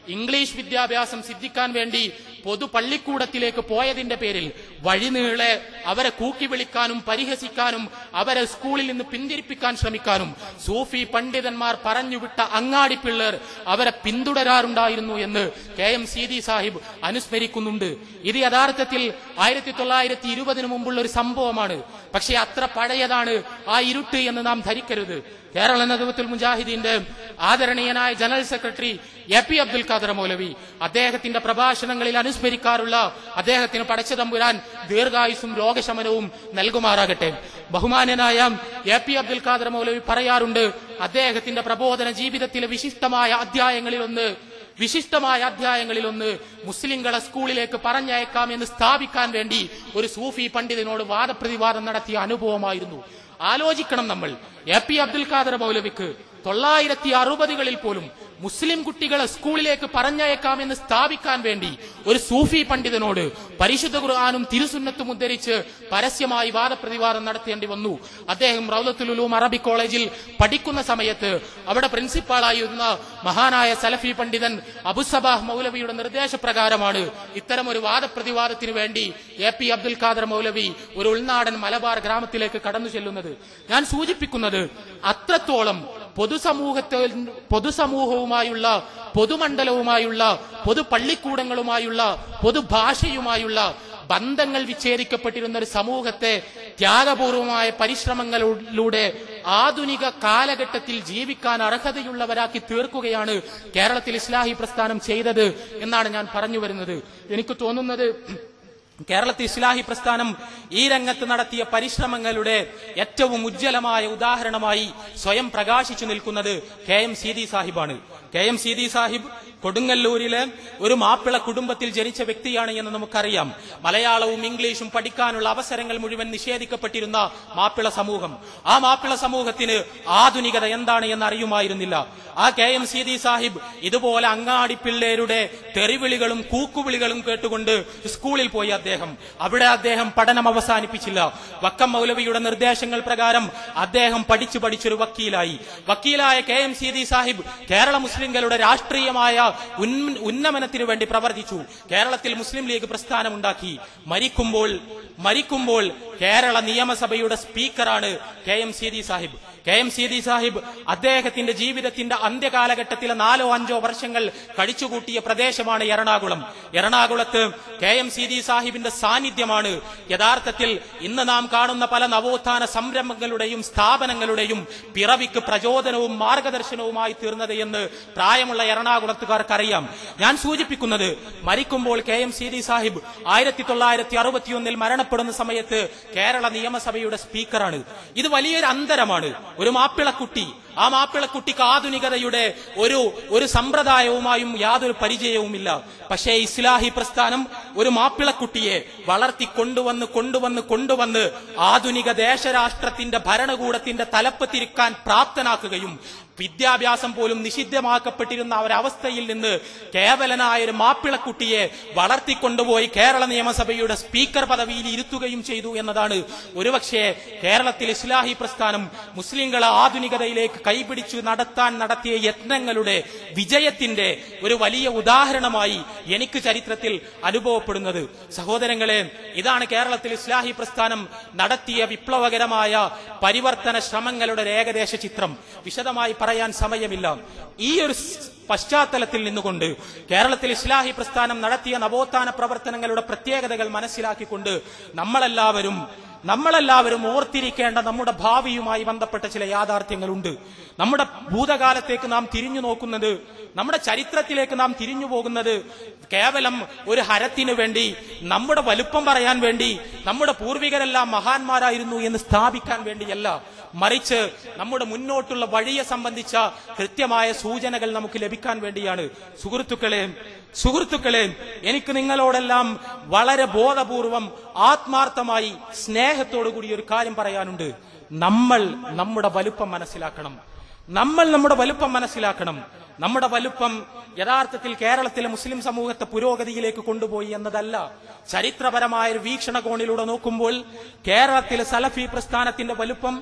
ഇംഗ്ലീഷ് വിദ്യാഭ്യാസം സിദ്ധിക്കാൻ വേണ്ടി പൊതു പള്ളിക്കൂടത്തിലേക്ക് പോയതിന്റെ പേരിൽ വഴിനീളെ അവരെ കൂക്കി വിളിക്കാനും പരിഹസിക്കാനും അവരെ സ്കൂളിൽ നിന്ന് പിന്തിരിപ്പിക്കാൻ ശ്രമിക്കാനും സൂഫി പണ്ഡിതന്മാർ പറഞ്ഞുവിട്ട അങ്ങാടി പിള്ളേർ അവരെ പിന്തുടരാറുണ്ടായിരുന്നു എന്ന് കെ എം സീതി സാഹിബ് അനുസ്മരിക്കുന്നുണ്ട് ഇത് യഥാർത്ഥത്തിൽ ആയിരത്തി തൊള്ളായിരത്തി ഇരുപതിനു മുമ്പുള്ള ഒരു സംഭവമാണ് പക്ഷേ അത്ര പഴയതാണ് ആ ഇരുട്ട് എന്ന് നാം ധരിക്കരുത് കേരള നദവത്തുൽ മുജാഹിദീന്റെ ആദരണീയനായ general secretary A P Abdul Khader Maulavi അദ്ദേഹത്തിന്റെ പ്രഭാഷണങ്ങളിൽ അനുസ്മരിക്കാറുള്ള അദ്ദേഹത്തിന് പടച്ച തമ്പുരാൻ ദീർഘായുസും രോഗശമനവും നൽകുമാറാകട്ടെ ബഹുമാന്യനായ എ പി അബ്ദുൽ ഖാദർ മൗലവി പറയാറുണ്ട് അദ്ദേഹത്തിന്റെ പ്രബോധന ജീവിതത്തിലെ വിശിഷ്ടമായ അധ്യായങ്ങളിലൊന്ന് വിശിഷ്ടമായ അധ്യായങ്ങളിലൊന്ന് മുസ്ലിങ്ങളെ സ്കൂളിലേക്ക് പറഞ്ഞയക്കാം എന്ന് സ്ഥാപിക്കാൻ വേണ്ടി ഒരു സൂഫി പണ്ഡിതനോട് വാദപ്രതിവാദം നടത്തിയ അനുഭവമായിരുന്നു ആലോചിക്കണം നമ്മൾ എ പി അബ്ദുൽ ഖാദർ മൗലവിക്ക് തൊള്ളായിരത്തി അറുപതുകളിൽ പോലും മുസ്ലിം കുട്ടികളെ സ്കൂളിലേക്ക് പറഞ്ഞയക്കാമെന്ന് സ്ഥാപിക്കാൻ വേണ്ടി ഒരു സൂഫി പണ്ഡിതനോട് പരിശുദ്ധ ഖുർആാനും തിരുസുന്നത്തും ഉദ്ധരിച്ച് പരസ്യമായി വാദപ്രതിവാദം നടത്തേണ്ടി വന്നു അദ്ദേഹം റൗലത്തുൽ ഉലൂം അറബി കോളേജിൽ പഠിക്കുന്ന സമയത്ത് അവിടെ പ്രിൻസിപ്പാളായിരുന്ന മഹാനായ സലഫി പണ്ഡിതൻ അബുസബാഹ് മൗലവിയുടെ നിർദ്ദേശപ്രകാരമാണ് ഇത്തരം ഒരു വാദപ്രതിവാദത്തിന് വേണ്ടി എ പി അബ്ദുൽ ഖാദർ മൗലവി ഒരു ഉൾനാടൻ മലബാർ ഗ്രാമത്തിലേക്ക് കടന്നു ചെല്ലുന്നത് ഞാൻ സൂചിപ്പിക്കുന്നത് അത്രത്തോളം പൊതുസമൂഹത്തിൽ പൊതുസമൂഹവുമായുള്ള പൊതുമണ്ഡലവുമായുള്ള പൊതു പള്ളിക്കൂടങ്ങളുമായുള്ള പൊതുഭാഷയുമായുള്ള ബന്ധങ്ങൾ വിച്ഛേദിക്കപ്പെട്ടിരുന്ന ഒരു സമൂഹത്തെ ത്യാഗപൂർവമായ പരിശ്രമങ്ങളിലൂടെ ആധുനിക കാലഘട്ടത്തിൽ ജീവിക്കാൻ അർഹതയുള്ളവരാക്കി തീർക്കുകയാണ് കേരളത്തിൽ ഇസ്ലാഹി പ്രസ്ഥാനം ചെയ്തത് എന്നാണ് ഞാൻ പറഞ്ഞു വരുന്നത് എനിക്ക് തോന്നുന്നത് കേരളത്തിൽ ഇസ്ലാഹി പ്രസ്ഥാനം ഈ രംഗത്ത് നടത്തിയ പരിശ്രമങ്ങളുടെ ഏറ്റവും ഉജ്ജ്വലമായ ഉദാഹരണമായി സ്വയം പ്രകാശിച്ചു നിൽക്കുന്നത് കെ എം സീതി സാഹിബാണ് കെ എം സീതി സാഹിബ് കൊടുങ്ങല്ലൂരിലെ ഒരു മാപ്പിള കുടുംബത്തിൽ ജനിച്ച വ്യക്തിയാണ് എന്ന് നമുക്കറിയാം മലയാളവും ഇംഗ്ലീഷും പഠിക്കാനുള്ള അവസരങ്ങൾ മുഴുവൻ നിഷേധിക്കപ്പെട്ടിരുന്ന മാപ്പിള സമൂഹം ആ മാപ്പിള സമൂഹത്തിന് ആധുനികത എന്താണ് എന്ന് അറിയുമായിരുന്നില്ല ആ കെ എം സീതി സാഹിബ് ഇതുപോലെ അങ്ങാടി പിള്ളേരുടെ തെറിവിളികളും കൂക്കുവിളികളും കേട്ടുകൊണ്ട് സ്കൂളിൽ പോയി അദ്ദേഹം അവിടെ അദ്ദേഹം പഠനം അവസാനിപ്പിച്ചില്ല വക്കം മൗലവിയുടെ നിർദ്ദേശങ്ങൾ പ്രകാരം അദ്ദേഹം പഠിച്ചു പഠിച്ചൊരു വക്കീലായി വക്കീലായ കെ എം സീതി സാഹിബ് കേരള മുസ്ലിങ്ങളുടെ രാഷ്ട്രീയമായ ഉൻ- ഉന്നമനത്തിനു വേണ്ടി പ്രവർത്തിച്ചു കേരളത്തിൽ മുസ്ലിം ലീഗ് പ്രസ്ഥാനം ഉണ്ടാക്കി മരിക്കുമ്പോൾ മരിക്കുമ്പോൾ കേരള നിയമസഭയുടെ സ്പീക്കറാണ് K M Seethi Sahib K M Seethi Sahib അദ്ദേഹത്തിന്റെ ജീവിതത്തിന്റെ അന്ത്യകാലഘട്ടത്തിലെ നാലോ അഞ്ചോ വർഷങ്ങൾ കഴിച്ചുകൂട്ടിയ പ്രദേശമാണ് എറണാകുളം എറണാകുളത്ത് കെ എം സീതി സാഹിബിന്റെ സാന്നിധ്യമാണ് യഥാർത്ഥത്തിൽ ഇന്ന് നാം കാണുന്ന പല നവോത്ഥാന സംരംഭങ്ങളുടെയും സ്ഥാപനങ്ങളുടെയും പിറവിക്ക് പ്രചോദനവും മാർഗദർശനവുമായി തീർന്നത് എന്ന് പ്രായമുള്ള എറണാകുളത്തുകാർക്കറിയാം ഞാൻ സൂചിപ്പിക്കുന്നത് മരിക്കുമ്പോൾ കെ എം സീതി സാഹിബ് ആയിരത്തി തൊള്ളായിരത്തി അറുപത്തിയൊന്നിൽ മരണപ്പെടുന്ന സമയത്ത് കേരള നിയമസഭയുടെ സ്പീക്കറാണ് ഇത് വലിയൊരു അന്തരമാണ് ഒരു മാപ്പിളക്കുട്ടി ആ മാപ്പിളക്കുട്ടിക്ക് ആധുനികതയുടെ ഒരു ഒരു സമ്പ്രദായവുമായും യാതൊരു പരിചയവുമില്ല പക്ഷേ ഇസ്ലാഹി പ്രസ്ഥാനം ഒരു മാപ്പിളക്കുട്ടിയെ വളർത്തി കൊണ്ടുവന്ന് കൊണ്ടുവന്ന് കൊണ്ടുവന്ന് ആധുനിക ദേശരാഷ്ട്രത്തിന്റെ ഭരണകൂടത്തിന്റെ തലപ്പ് തിരിക്കാൻ പ്രാപ്തനാക്കുകയും വിദ്യാഭ്യാസം പോലും നിഷിദ്ധമാക്കപ്പെട്ടിരുന്ന ഒരവസ്ഥയിൽ നിന്ന് കേവലനായ ഒരു മാപ്പിളക്കുട്ടിയെ വളർത്തിക്കൊണ്ടുപോയി കേരള നിയമസഭയുടെ സ്പീക്കർ പദവിയിൽ ഇരുത്തുകയും ചെയ്തു എന്നതാണ് ഒരുപക്ഷെ കേരളത്തിൽ ഇസ്ലാഹി പ്രസ്ഥാനം മുസ്ലിങ്ങളെ ആധുനികതയിലേക്ക് കൈപിടിച്ചു നടത്താൻ നടത്തിയ യത്നങ്ങളുടെ വിജയത്തിന്റെ ഒരു വലിയ ഉദാഹരണമായി എനിക്ക് ചരിത്രത്തിൽ അനുഭവപ്പെടുന്നത് സഹോദരങ്ങളെ ഇതാണ് കേരളത്തിൽ ഇസ്ലാഹി പ്രസ്ഥാനം നടത്തിയ വിപ്ലവകരമായ പരിവർത്തന ശ്രമങ്ങളുടെ ഒരു ഏകദേശ ചിത്രം വിശദമായി പറയാൻ സമയമില്ല ഈ ഒരു സ് പശ്ചാത്തലത്തിൽ നിന്നുകൊണ്ട് കേരളത്തിൽ ഇസ്ലാഹി പ്രസ്ഥാനം നടത്തിയ നവോത്ഥാന പ്രവർത്തനങ്ങളുടെ പ്രത്യേകതകൾ മനസ്സിലാക്കിക്കൊണ്ട് നമ്മളെല്ലാവരും നമ്മളെല്ലാവരും ഓർത്തിരിക്കേണ്ട നമ്മുടെ ഭാവിയുമായി ബന്ധപ്പെട്ട ചില യാഥാർത്ഥ്യങ്ങളുണ്ട് നമ്മുടെ ഭൂതകാലത്തേക്ക് നാം തിരിഞ്ഞു നോക്കുന്നത് നമ്മുടെ ചരിത്രത്തിലേക്ക് നാം തിരിഞ്ഞു പോകുന്നത് കേവലം ഒരു ഹരത്തിനു വേണ്ടി നമ്മുടെ വലുപ്പം പറയാൻ വേണ്ടി നമ്മുടെ പൂർവികരെല്ലാം മഹാന്മാരായിരുന്നു എന്ന് സ്ഥാപിക്കാൻ വേണ്ടിയല്ല മറിച്ച് നമ്മുടെ മുന്നോട്ടുള്ള വഴിയെ സംബന്ധിച്ച കൃത്യമായ സൂചനകൾ നമുക്ക് ലഭിക്കാൻ വേണ്ടിയാണ് സുഹൃത്തുക്കളെ സുഹൃത്തുക്കളെ എനിക്ക് നിങ്ങളോടെല്ലാം വളരെ ബോധപൂർവം ആത്മാർത്ഥമായി സ്നേഹത്തോടു കൂടി ഒരു കാര്യം പറയാനുണ്ട് നമ്മൾ നമ്മുടെ വലുപ്പം മനസ്സിലാക്കണം നമ്മൾ നമ്മുടെ വലുപ്പം മനസ്സിലാക്കണം നമ്മുടെ വലുപ്പം യഥാർത്ഥത്തിൽ കേരളത്തിലെ മുസ്ലിം സമൂഹത്തെ പുരോഗതിയിലേക്ക് കൊണ്ടുപോയി എന്നതല്ല ചരിത്രപരമായ ഒരു വീക്ഷണകോണിലൂടെ നോക്കുമ്പോൾ കേരളത്തിലെ സലഫി പ്രസ്ഥാനത്തിന്റെ വലുപ്പം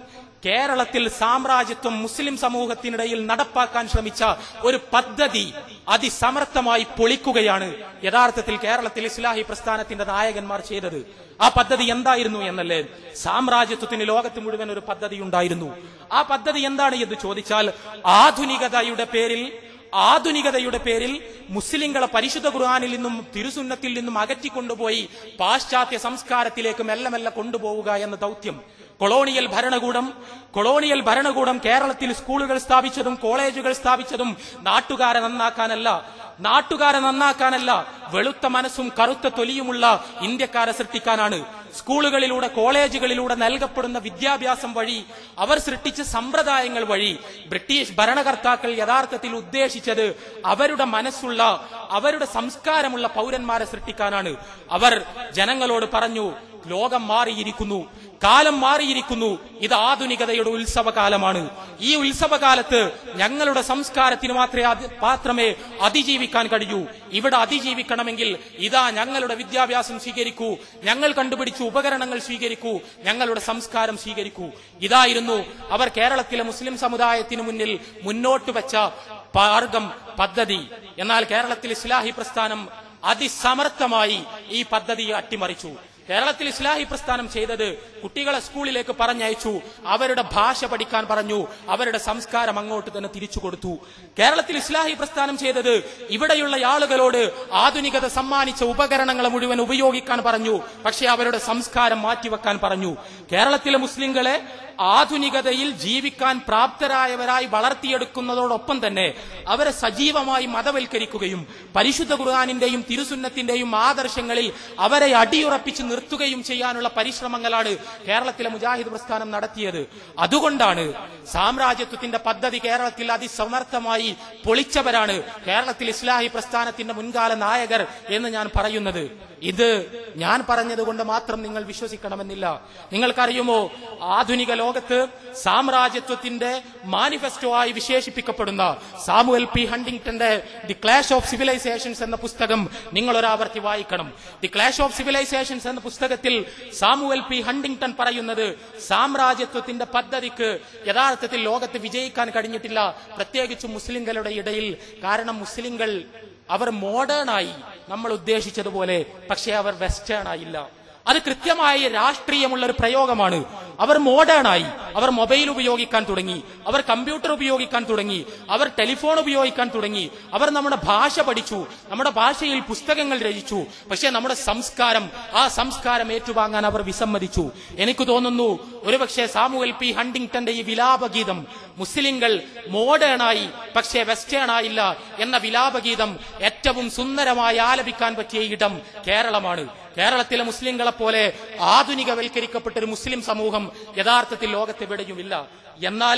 കേരളത്തിൽ സാമ്രാജ്യത്വം മുസ്ലിം സമൂഹത്തിനിടയിൽ നടപ്പാക്കാൻ ശ്രമിച്ച ഒരു പദ്ധതി അതിസമർത്ഥമായി പൊളിക്കുകയാണ് യഥാർത്ഥത്തിൽ കേരളത്തിൽ ഇസ്ലാഹി പ്രസ്ഥാനത്തിന്റെ നായകന്മാർ ചെയ്തത് ആ പദ്ധതി എന്തായിരുന്നു എന്നല്ലേ സാമ്രാജ്യത്വത്തിന് ലോകത്ത് മുഴുവൻ ഒരു പദ്ധതി ഉണ്ടായിരുന്നു ആ പദ്ധതി എന്താണ് എന്ന് ചോദിച്ചാൽ ആധുനികതയുടെ പേരിൽ ആധുനികതയുടെ പേരിൽ മുസ്ലിങ്ങളെ പരിശുദ്ധ ഖുർആാനിൽ നിന്നും തിരുസുന്നത്തിൽ നിന്നും അകറ്റിക്കൊണ്ടുപോയി പാശ്ചാത്യ സംസ്കാരത്തിലേക്ക് മെല്ലെ മെല്ലെ കൊണ്ടുപോവുക എന്ന ദൗത്യം കൊളോണിയൽ ഭരണകൂടം കൊളോണിയൽ ഭരണകൂടം കേരളത്തിൽ സ്കൂളുകൾ സ്ഥാപിച്ചതും കോളേജുകൾ സ്ഥാപിച്ചതും നാട്ടുകാരെ നന്നാക്കാനല്ല നാട്ടുകാരെ നന്നാക്കാനല്ല വെളുത്ത മനസ്സും കറുത്ത തൊലിയുമുള്ള ഇന്ത്യക്കാരെ സൃഷ്ടിക്കാനാണ് സ്കൂളുകളിലൂടെ കോളേജുകളിലൂടെ നൽകപ്പെടുന്ന വിദ്യാഭ്യാസം വഴി അവർ സൃഷ്ടിച്ച സമ്പ്രദായങ്ങൾ വഴി ബ്രിട്ടീഷ് ഭരണകർത്താക്കൾ യഥാർത്ഥത്തിൽ ഉദ്ദേശിച്ചത് അവരുടെ മനസ്സുള്ള അവരുടെ സംസ്കാരമുള്ള പൗരന്മാരെ സൃഷ്ടിക്കാനാണ് അവർ ജനങ്ങളോട് പറഞ്ഞു ലോകം മാറിയിരിക്കുന്നു കാലം മാറിയിരിക്കുന്നു ഇത് ആധുനികതയുടെ ഉത്സവകാലമാണ് ഈ ഉത്സവകാലത്ത് ഞങ്ങളുടെ സംസ്കാരത്തിന് മാത്രമേ അത് മാത്രമേ അതിജീവിക്കാൻ കഴിയൂ ഇവിടെ അതിജീവിക്കണമെങ്കിൽ ഇതാ ഞങ്ങളുടെ വിദ്യാഭ്യാസം സ്വീകരിക്കൂ ഞങ്ങൾ കണ്ടുപിടിച്ച ഉപകരണങ്ങൾ സ്വീകരിക്കൂ ഞങ്ങളുടെ സംസ്കാരം സ്വീകരിക്കൂ ഇതായിരുന്നു അവർ കേരളത്തിലെ മുസ്ലിം സമുദായത്തിന് മുന്നിൽ മുന്നോട്ട് വെച്ച മാർഗം പദ്ധതി എന്നാൽ കേരളത്തിൽ ഇസ്ലാഹി പ്രസ്ഥാനം അതിസമർത്ഥമായി ഈ പദ്ധതിയെ അട്ടിമറിച്ചു കേരളത്തിൽ ഇസ്ലാഹി പ്രസ്ഥാനം ചെയ്തത് കുട്ടികളെ സ്കൂളിലേക്ക് പറഞ്ഞയച്ചു അവരുടെ ഭാഷ പഠിക്കാൻ പറഞ്ഞു അവരുടെ സംസ്കാരം അങ്ങോട്ട് തന്നെ തിരിച്ചു കൊടുത്തു കേരളത്തിൽ ഇസ്ലാഹി പ്രസ്ഥാനം ചെയ്തത് ഇവിടെയുള്ള ആളുകളോട് ആധുനികത സമ്മാനിച്ച ഉപകരണങ്ങളെ മുഴുവൻ ഉപയോഗിക്കാൻ പറഞ്ഞു പക്ഷേ അവരുടെ സംസ്കാരം മാറ്റിവെക്കാൻ പറഞ്ഞു കേരളത്തിലെ മുസ്ലിങ്ങളെ ആധുനികതയിൽ ജീവിക്കാൻ പ്രാപ്തരായവരായി വളർത്തിയെടുക്കുന്നതോടൊപ്പം തന്നെ അവരെ സജീവമായി മതവൽക്കരിക്കുകയും പരിശുദ്ധ ഖുർആാനിന്റെയും തിരുസുന്നത്തിന്റെയും ആദർശങ്ങളിൽ അവരെ അടിയുറപ്പിച്ച് നിർത്തുകയും ചെയ്യാനുള്ള പരിശ്രമങ്ങളാണ് കേരളത്തിലെ മുജാഹിദ് പ്രസ്ഥാനം നടത്തിയത് അതുകൊണ്ടാണ് സാമ്രാജ്യത്വത്തിന്റെ പദ്ധതി കേരളത്തിൽ അതിസമർത്ഥമായി പൊളിച്ചവരാണ് കേരളത്തിൽ ഇസ്ലാഹി പ്രസ്ഥാനത്തിന്റെ മുൻകാല നായകർ എന്ന് ഞാൻ പറയുന്നത് ഇത് ഞാൻ പറഞ്ഞതുകൊണ്ട് മാത്രം നിങ്ങൾ വിശ്വസിക്കണമെന്നില്ല നിങ്ങൾക്കറിയുമോ ആധുനിക ലോകത്ത് സാമ്രാജ്യത്വത്തിന്റെ മാനിഫെസ്റ്റോ ആയി വിശേഷിപ്പിക്കപ്പെടുന്ന സാമുവൽ പി ഹണ്ടിങ്ടന്റെ ദി ക്ലാഷ് ഓഫ് സിവിലൈസേഷൻസ് എന്ന പുസ്തകം നിങ്ങൾ ഒരാവർത്തി വായിക്കണം ദി ക്ലാഷ് ഓഫ് സിവിലൈസേഷൻസ് എന്ന പുസ്തകത്തിൽ സാമുവൽ പി ഹണ്ടിങ്ടൺ പറയുന്നത് സാമ്രാജ്യത്വത്തിന്റെ പദ്ധതിക്ക് യഥാർത്ഥത്തിൽ ലോകത്ത് വിജയിക്കാൻ കഴിഞ്ഞിട്ടില്ല പ്രത്യേകിച്ച് മുസ്ലിങ്ങളുടെ ഇടയിൽ കാരണം മുസ്ലിങ്ങൾ അവർ മോഡേൺ ആയി നമ്മൾ ഉദ്ദേശിച്ചതുപോലെ പക്ഷേ അവർ വെസ്റ്റേൺ ആയില്ല അത് കൃത്യമായ രാഷ്ട്രീയമുള്ള ഒരു പ്രയോഗമാണ് അവർ മോഡേൺ ആയി അവർ മൊബൈൽ ഉപയോഗിക്കാൻ തുടങ്ങി അവർ കമ്പ്യൂട്ടർ ഉപയോഗിക്കാൻ തുടങ്ങി അവർ ടെലിഫോൺ ഉപയോഗിക്കാൻ തുടങ്ങി അവർ നമ്മുടെ ഭാഷ പഠിച്ചു നമ്മുടെ ഭാഷയിൽ പുസ്തകങ്ങൾ രചിച്ചു പക്ഷേ നമ്മുടെ സംസ്കാരം ആ സംസ്കാരം ഏറ്റുവാങ്ങാൻ അവർ വിസമ്മതിച്ചു എനിക്ക് തോന്നുന്നു ഒരുപക്ഷെ സാമുവൽ പി ഹണ്ടിങ്ടന്റെ ഈ വിലാപഗീതം മുസ്ലിങ്ങൾ മോഡേൺ ആയി പക്ഷേ വെസ്റ്റേൺ ആയില്ല എന്ന വിലാപഗീതം ഏറ്റവും സുന്ദരമായി ആലപിക്കാൻ പറ്റിയ ഇടം കേരളമാണ് കേരളത്തിലെ മുസ്ലിങ്ങളെ പോലെ ആധുനികവൽക്കരിക്കപ്പെട്ട ഒരു മുസ്ലിം സമൂഹം യഥാർത്ഥത്തിൽ ലോകത്തെവിടെയുമില്ല എന്നാൽ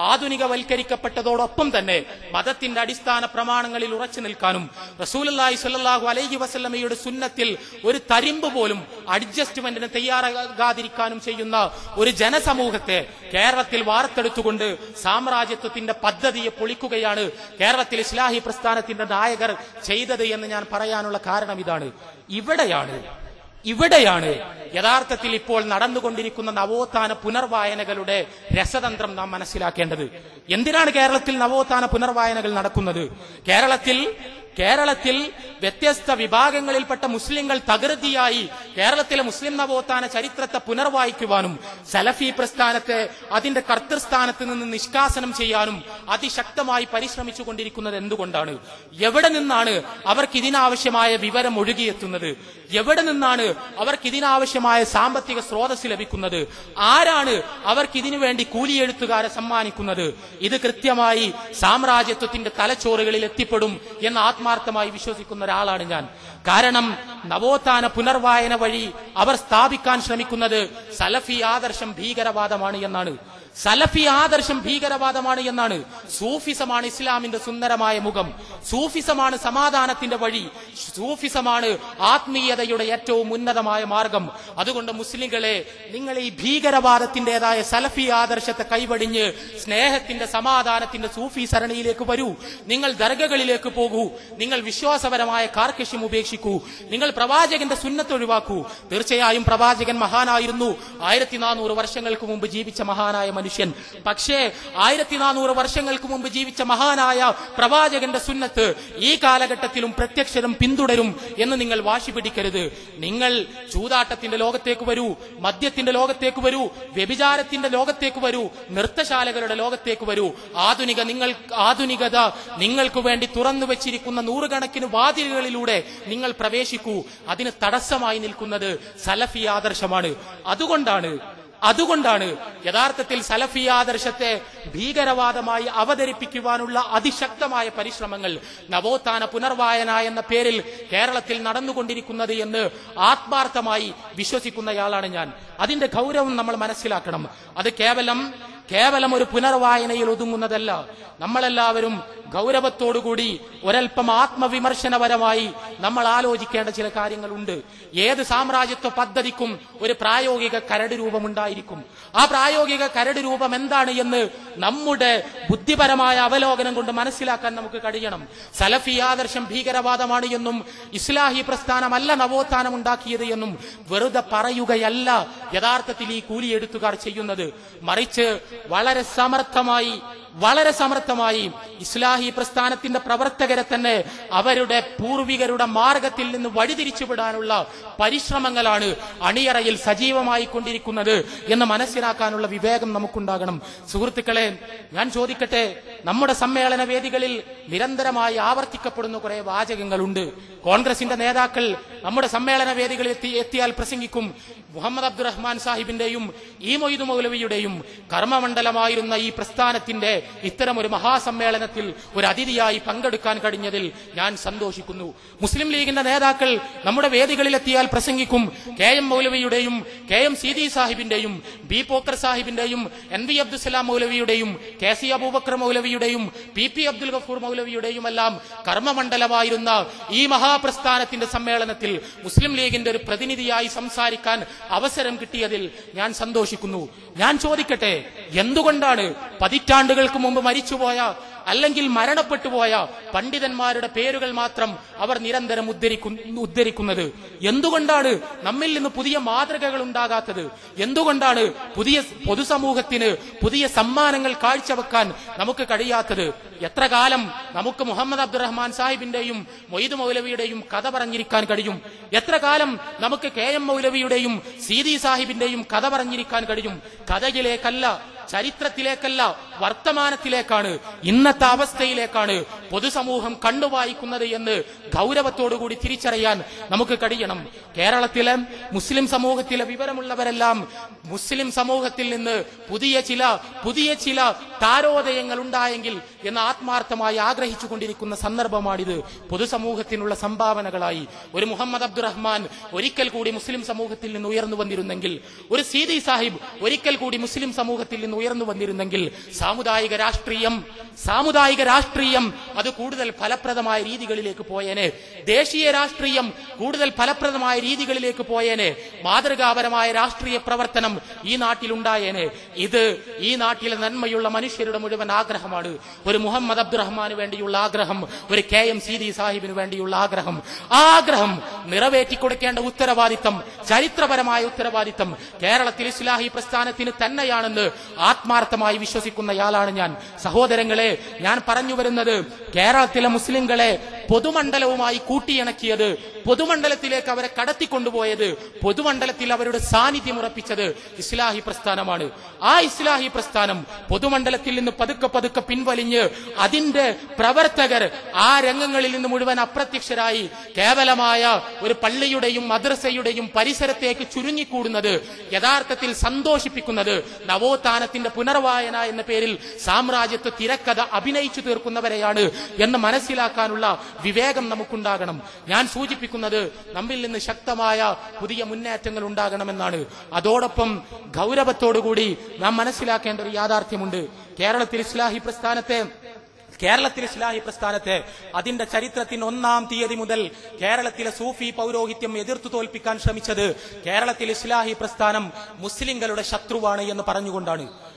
ആധുനികവൽക്കരിക്കപ്പെട്ടതോടൊപ്പം തന്നെ മതത്തിന്റെ അടിസ്ഥാന പ്രമാണങ്ങളിൽ ഉറച്ചു നിൽക്കാനും റസൂലി സ്വല്ലല്ലാഹു അലൈഹി വസല്ലമയുടെ സുന്നത്തിൽ ഒരു തരിമ്പ് പോലും അഡ്ജസ്റ്റ്മെന്റിന് തയ്യാറാകാതിരിക്കാനും ചെയ്യുന്ന ഒരു ജനസമൂഹത്തെ കേരളത്തിൽ വാർത്തെടുത്തുകൊണ്ട് സാമ്രാജ്യത്വത്തിന്റെ പദ്ധതിയെ പൊളിക്കുകയാണ് കേരളത്തിൽ ഇസ്ലാഹി പ്രസ്ഥാനത്തിന്റെ നായകർ ചെയ്തത് എന്ന് ഞാൻ പറയാനുള്ള കാരണം ഇതാണ് ഇവിടെയാണ് ഇവിടെയാണ് യഥാർത്ഥത്തിൽ ഇപ്പോൾ നടന്നുകൊണ്ടിരിക്കുന്ന നവോത്ഥാന പുനർവായനകളുടെ രസതന്ത്രം നാം മനസ്സിലാക്കേണ്ടത് എന്തിനാണ് കേരളത്തിൽ നവോത്ഥാന പുനർവായനകൾ നടക്കുന്നത് കേരളത്തിൽ കേരളത്തിൽ വ്യത്യസ്ത വിഭാഗങ്ങളിൽപ്പെട്ട മുസ്ലിങ്ങൾ തകൃതിയായി കേരളത്തിലെ മുസ്ലിം നവോത്ഥാന ചരിത്രത്തെ പുനർവായിക്കുവാനും സലഫി പ്രസ്ഥാനത്തെ അതിന്റെ കർത്തൃസ്ഥാനത്ത് നിന്ന് നിഷ്കാസനം ചെയ്യാനും അതിശക്തമായി പരിശ്രമിച്ചു കൊണ്ടിരിക്കുന്നത് എന്തുകൊണ്ടാണ് എവിടെ നിന്നാണ് അവർക്ക് ഇതിനാവശ്യമായ വിവരം ഒഴുകിയെത്തുന്നത് എവിടെ നിന്നാണ് അവർക്ക് ഇതിനാവശ്യമായ സാമ്പത്തിക സ്രോതസ് ലഭിക്കുന്നത് ആരാണ് അവർക്ക് ഇതിനു വേണ്ടി കൂലിയെഴുത്തുകാരെ സമ്മാനിക്കുന്നത് ഇത് കൃത്യമായി സാമ്രാജ്യത്വത്തിന്റെ തലച്ചോറുകളിൽ എത്തിപ്പെടും എന്ന് ആത്മാർത്ഥമായി വിശ്വസിക്കുന്ന ഒരാളാണ് ഞാൻ കാരണം നവോത്ഥാന പുനർവായന വഴി അവർ സ്ഥാപിക്കാൻ ശ്രമിക്കുന്നത് സലഫി ആദർശം ഭീകരവാദമാണ് എന്നാണ് സലഫി ആദർശം ഭീകരവാദമാണ് എന്നാണ് സൂഫിസമാണ് ഇസ്ലാമിന്റെ സുന്ദരമായ മുഖം സൂഫിസമാണ് സമാധാനത്തിന്റെ വഴി സൂഫിസമാണ് ആത്മീയതയുടെ ഏറ്റവും ഉന്നതമായ മാർഗം അതുകൊണ്ട് മുസ്ലിങ്ങളെ നിങ്ങൾ ഈ ഭീകരവാദത്തിന്റേതായ സലഫി ആദർശത്തെ കൈവടിഞ്ഞ് സ്നേഹത്തിന്റെ സമാധാനത്തിന്റെ സൂഫി സരണിയിലേക്ക് വരൂ നിങ്ങൾ ദർഗകളിലേക്ക് പോകൂ നിങ്ങൾ വിശ്വാസപരമായ കാർക്കശ്യം ഉപേക്ഷിക്കൂ നിങ്ങൾ പ്രവാചകന്റെ സുന്നത്ത് ഒഴിവാക്കൂ തീർച്ചയായും പ്രവാചകൻ മഹാനായിരുന്നു ആയിരത്തി നാനൂറ് വർഷങ്ങൾക്ക് മുമ്പ് ജീവിച്ച മഹാനായ മനുഷ്യൻ മനുഷ്യൻ പക്ഷേ ആയിരത്തി നാനൂറ് വർഷങ്ങൾക്ക് മുമ്പ് ജീവിച്ച മഹാനായ പ്രവാചകന്റെ സുന്നത്ത് ഈ കാലഘട്ടത്തിലും പ്രത്യക്ഷരും പിന്തുടരും എന്ന് നിങ്ങൾ വാശി പിടിക്കരുത് നിങ്ങൾ ചൂതാട്ടത്തിന്റെ ലോകത്തേക്ക് വരൂ മദ്യത്തിന്റെ ലോകത്തേക്ക് വരൂ വ്യഭിചാരത്തിന്റെ ലോകത്തേക്ക് വരൂ നൃത്തശാലകളുടെ ലോകത്തേക്ക് വരൂ ആധുനിക നിങ്ങൾ ആധുനികത നിങ്ങൾക്ക് വേണ്ടി തുറന്നു വെച്ചിരിക്കുന്ന നൂറുകണക്കിന് വാതിലുകളിലൂടെ നിങ്ങൾ പ്രവേശിക്കൂ അതിന് തടസ്സമായി നിൽക്കുന്നത് സലഫി ആദർശമാണ് അതുകൊണ്ടാണ് അതുകൊണ്ടാണ് യഥാർത്ഥത്തിൽ സലഫി ആദർശത്തെ ഭീകരവാദമായി അവതരിപ്പിക്കുവാനുള്ള അതിശക്തമായ പരിശ്രമങ്ങൾ നവോത്ഥാന പുനർവായന എന്ന പേരിൽ കേരളത്തിൽ നടന്നുകൊണ്ടിരിക്കുന്നത് എന്ന് ആത്മാർത്ഥമായി വിശ്വസിക്കുന്നയാളാണ് ഞാൻ അതിന്റെ ഗൗരവം നമ്മൾ മനസ്സിലാക്കണം അത് കേവലം കേവലം ഒരു പുനർവായനയിൽ ഒതുങ്ങുന്നതല്ല നമ്മളെല്ലാവരും ഗൗരവത്തോടുകൂടി ഒരൽപ്പം ആത്മവിമർശനപരമായി നമ്മൾ ആലോചിക്കേണ്ട ചില കാര്യങ്ങളുണ്ട് ഏത് സാമ്രാജ്യത്വ പദ്ധതിക്കും ഒരു പ്രായോഗിക കരട് രൂപമുണ്ടായിരിക്കും ആ പ്രായോഗിക കരട് രൂപം എന്താണ് എന്ന് നമ്മുടെ ബുദ്ധിപരമായ അവലോകനം കൊണ്ട് മനസ്സിലാക്കാൻ നമുക്ക് കഴിയണം സലഫി ആദർശം ഭീകരവാദമാണ് എന്നും ഇസ്ലാഹി പ്രസ്ഥാനമല്ല നവോത്ഥാനം ഉണ്ടാക്കിയത് എന്നും വെറുതെ പറയുകയല്ല യഥാർത്ഥത്തിൽ ഈ കൂലിയെടുത്തുകാർ ചെയ്യുന്നത് മറിച്ച് വളരെ സമർത്ഥമായി വളരെ സമർത്ഥമായി ഇസ്ലാഹി പ്രസ്ഥാനത്തിന്റെ പ്രവർത്തകരെ തന്നെ അവരുടെ പൂർവികരുടെ മാർഗത്തിൽ നിന്ന് വഴിതിരിച്ചുവിടാനുള്ള പരിശ്രമങ്ങളാണ് അണിയറയിൽ സജീവമായി കൊണ്ടിരിക്കുന്നത് എന്ന് മനസ്സിലാക്കാനുള്ള വിവേകം നമുക്കുണ്ടാകണം സുഹൃത്തുക്കളെ ഞാൻ ചോദിക്കട്ടെ നമ്മുടെ സമ്മേളന വേദികളിൽ നിരന്തരമായി ആവർത്തിക്കപ്പെടുന്ന കുറെ വാചകങ്ങളുണ്ട് കോൺഗ്രസിന്റെ നേതാക്കൾ നമ്മുടെ സമ്മേളന വേദികളിൽ എത്തി എത്തിയാൽ പ്രസംഗിക്കും മുഹമ്മദ് അബ്ദുറഹ്മാൻ സാഹിബിന്റെയും ഈ മൊയ്തു മൗലവിയുടെയും കർമ്മമണ്ഡലമായിരുന്ന ഈ പ്രസ്ഥാനത്തിന്റെ ഇത്തരം ഒരു മഹാസമ്മേളനത്തിൽ ഒരു അതിഥിയായി പങ്കെടുക്കാൻ കഴിഞ്ഞതിൽ ഞാൻ സന്തോഷിക്കുന്നു മുസ്ലിം ലീഗിന്റെ നേതാക്കൾ നമ്മുടെ വേദികളിലെത്തിയാൽ പ്രസംഗിക്കും കെ എം മൗലവിയുടെയും കെ എം സീതി സാഹിബിന്റെയും ബി പോക്കർ സാഹിബിന്റെയും എൻ വി അബ്ദുസലാം മൗലവിയുടെയും കെ സി അബൂബക്കർ മൗലവിയുടെയും പി പി അബ്ദുൽ ഗഫൂർ മൗലവിയുടെയും എല്ലാം കർമ്മമണ്ഡലമായിരുന്ന ഈ മഹാപ്രസ്ഥാനത്തിന്റെ സമ്മേളനത്തിൽ മുസ്ലിം ലീഗിന്റെ ഒരു പ്രതിനിധിയായി സംസാരിക്കാൻ അവസരം കിട്ടിയതിൽ ഞാൻ സന്തോഷിക്കുന്നു ഞാൻ ചോദിക്കട്ടെ എന്തുകൊണ്ടാണ് പതിറ്റാണ്ടുകൾക്ക് മുമ്പ് മരിച്ചുപോയ അല്ലെങ്കിൽ മരണപ്പെട്ടു പോയ പണ്ഡിതന്മാരുടെ പേരുകൾ മാത്രം അവർ നിരന്തരം ഉദ്ധരിക്കുന്നു ഉദ്ധരിക്കുന്നത് എന്തുകൊണ്ടാണ് നമ്മിൽ നിന്ന് പുതിയ മാതൃകകൾ ഉണ്ടാകാത്തത് എന്തുകൊണ്ടാണ് പുതിയ പൊതുസമൂഹത്തിന് പുതിയ സമ്മാനങ്ങൾ കാഴ്ചവെക്കാൻ നമുക്ക് കഴിയാത്തത് എത്ര കാലം നമുക്ക് മുഹമ്മദ് അബ്ദുറഹ്മാൻ സാഹിബിന്റെയും മൊയ്ദ് മൗലവിയുടെയും കഥ പറഞ്ഞിരിക്കാൻ കഴിയും എത്ര കാലം നമുക്ക് കെ എം മൗലവിയുടെയും സീതി സാഹിബിന്റെയും കഥ പറഞ്ഞിരിക്കാൻ കഴിയും കഥയിലേക്കല്ല ചരിത്രത്തിലേക്കല്ല വർത്തമാനത്തിലേക്കാണ് ഇന്നത്തെ അവസ്ഥയിലേക്കാണ് പൊതുസമൂഹം കണ്ടുവായിക്കുന്നത് എന്ന് ഗൗരവത്തോടുകൂടി തിരിച്ചറിയാൻ നമുക്ക് കഴിയണം കേരളത്തിലെ മുസ്ലിം സമൂഹത്തിലെ വിവരമുള്ളവരെല്ലാം മുസ്ലിം സമൂഹത്തിൽ നിന്ന് പുതിയ ചില പുതിയ ചില താരോദയങ്ങൾ ഉണ്ടായെങ്കിൽ എന്ന് ആത്മാർത്ഥമായി ആഗ്രഹിച്ചു കൊണ്ടിരിക്കുന്ന സന്ദർഭമാണിത് പൊതുസമൂഹത്തിനുള്ള സംഭാവനകളായി ഒരു മുഹമ്മദ് അബ്ദുറഹ്മാൻ ഒരിക്കൽ കൂടി മുസ്ലിം സമൂഹത്തിൽ നിന്ന് ഉയർന്നു വന്നിരുന്നെങ്കിൽ ഒരു സീതി സാഹിബ് ഒരിക്കൽ കൂടി മുസ്ലിം സമൂഹത്തിൽ നിന്ന് ഉയർന്നു വന്നിരുന്നെങ്കിൽ സാമുദായിക രാഷ്ട്രീയം സാമുദായിക രാഷ്ട്രീയം അത് കൂടുതൽ ഫലപ്രദമായ രീതികളിലേക്ക് പോയേനെ ദേശീയ രാഷ്ട്രീയം കൂടുതൽ ഫലപ്രദമായ രീതികളിലേക്ക് പോയേനെ മാതൃകാപരമായ രാഷ്ട്രീയ പ്രവർത്തനം ഈ നാട്ടിലുണ്ടായേനെ ഇത് ഈ നാട്ടിലെ നന്മയുള്ള മനുഷ്യരുടെ മുഴുവൻ ആഗ്രഹമാണ് ഒരു മുഹമ്മദ് അബ്ദുറഹ്മാന് വേണ്ടിയുള്ള ആഗ്രഹം ഒരു കെ എം സീതി സാഹിബിന് വേണ്ടിയുള്ള ആഗ്രഹം ആ ആഗ്രഹം നിറവേറ്റി കൊടുക്കേണ്ട ഉത്തരവാദിത്തം ചരിത്രപരമായ ഉത്തരവാദിത്തം കേരളത്തിൽ ഇസ്ലാഹി പ്രസ്ഥാനത്തിന് തന്നെയാണെന്ന് ആത്മാർത്ഥമായി വിശ്വസിക്കുന്നയാളാണ് ഞാൻ സഹോദരങ്ങളെ ഞാൻ പറഞ്ഞു വരുന്നത് കേരളത്തിലെ മുസ്ലിങ്ങളെ പൊതുമണ്ഡലവുമായി കൂട്ടിയിണക്കിയത് പൊതുമണ്ഡലത്തിലേക്ക് അവരെ കടത്തിക്കൊണ്ടുപോയത് പൊതുമണ്ഡലത്തിൽ അവരുടെ സാന്നിധ്യം ഉറപ്പിച്ചത് ഇസ്ലാഹി പ്രസ്ഥാനമാണ് ആ ഇസ്ലാഹി പ്രസ്ഥാനം പൊതുമണ്ഡലത്തിൽ നിന്ന് പതുക്കെ പതുക്കെ പിൻവലിഞ്ഞ് അതിന്റെ പ്രവർത്തകർ ആ രംഗങ്ങളിൽ നിന്ന് മുഴുവൻ അപ്രത്യക്ഷരായി കേവലമായ ഒരു പള്ളിയുടെയും മദ്രസയുടെയും പരിസരത്തേക്ക് ചുരുങ്ങിക്കൂടുന്നത് യഥാർത്ഥത്തിൽ സന്തോഷിപ്പിക്കുന്നത് നവോത്ഥാനത്തിന്റെ പുനർവായന എന്ന പേരിൽ സാമ്രാജ്യത്വ തിരക്കഥ അഭിനയിച്ചു തീർക്കുന്നവരെയാണ് എന്ന് മനസ്സിലാക്കാനുള്ള വിവേകം നമുക്കുണ്ടാകണം ഞാൻ സൂചിപ്പിക്കുന്നത് നമ്മിൽ നിന്ന് ശക്തമായ പുതിയ മുന്നേറ്റങ്ങൾ ഉണ്ടാകണമെന്നാണ് അതോടൊപ്പം ഗൗരവത്തോടുകൂടി നാം മനസ്സിലാക്കേണ്ട ഒരു യാഥാർത്ഥ്യമുണ്ട് കേരളത്തിൽ ഇസ്ലാഹി പ്രസ്ഥാനത്തെ കേരളത്തിൽ ഇസ്ലാഹി പ്രസ്ഥാനത്തെ അതിന്റെ ചരിത്രത്തിന് ഒന്നാം തീയതി മുതൽ കേരളത്തിലെ സൂഫി പൗരോഹിത്യം എതിർത്തു തോൽപ്പിക്കാൻ ശ്രമിച്ചത് കേരളത്തിൽ ഇസ്ലാഹി പ്രസ്ഥാനം മുസ്ലിങ്ങളുടെ ശത്രുവാണ് എന്ന് പറഞ്ഞുകൊണ്ടാണ്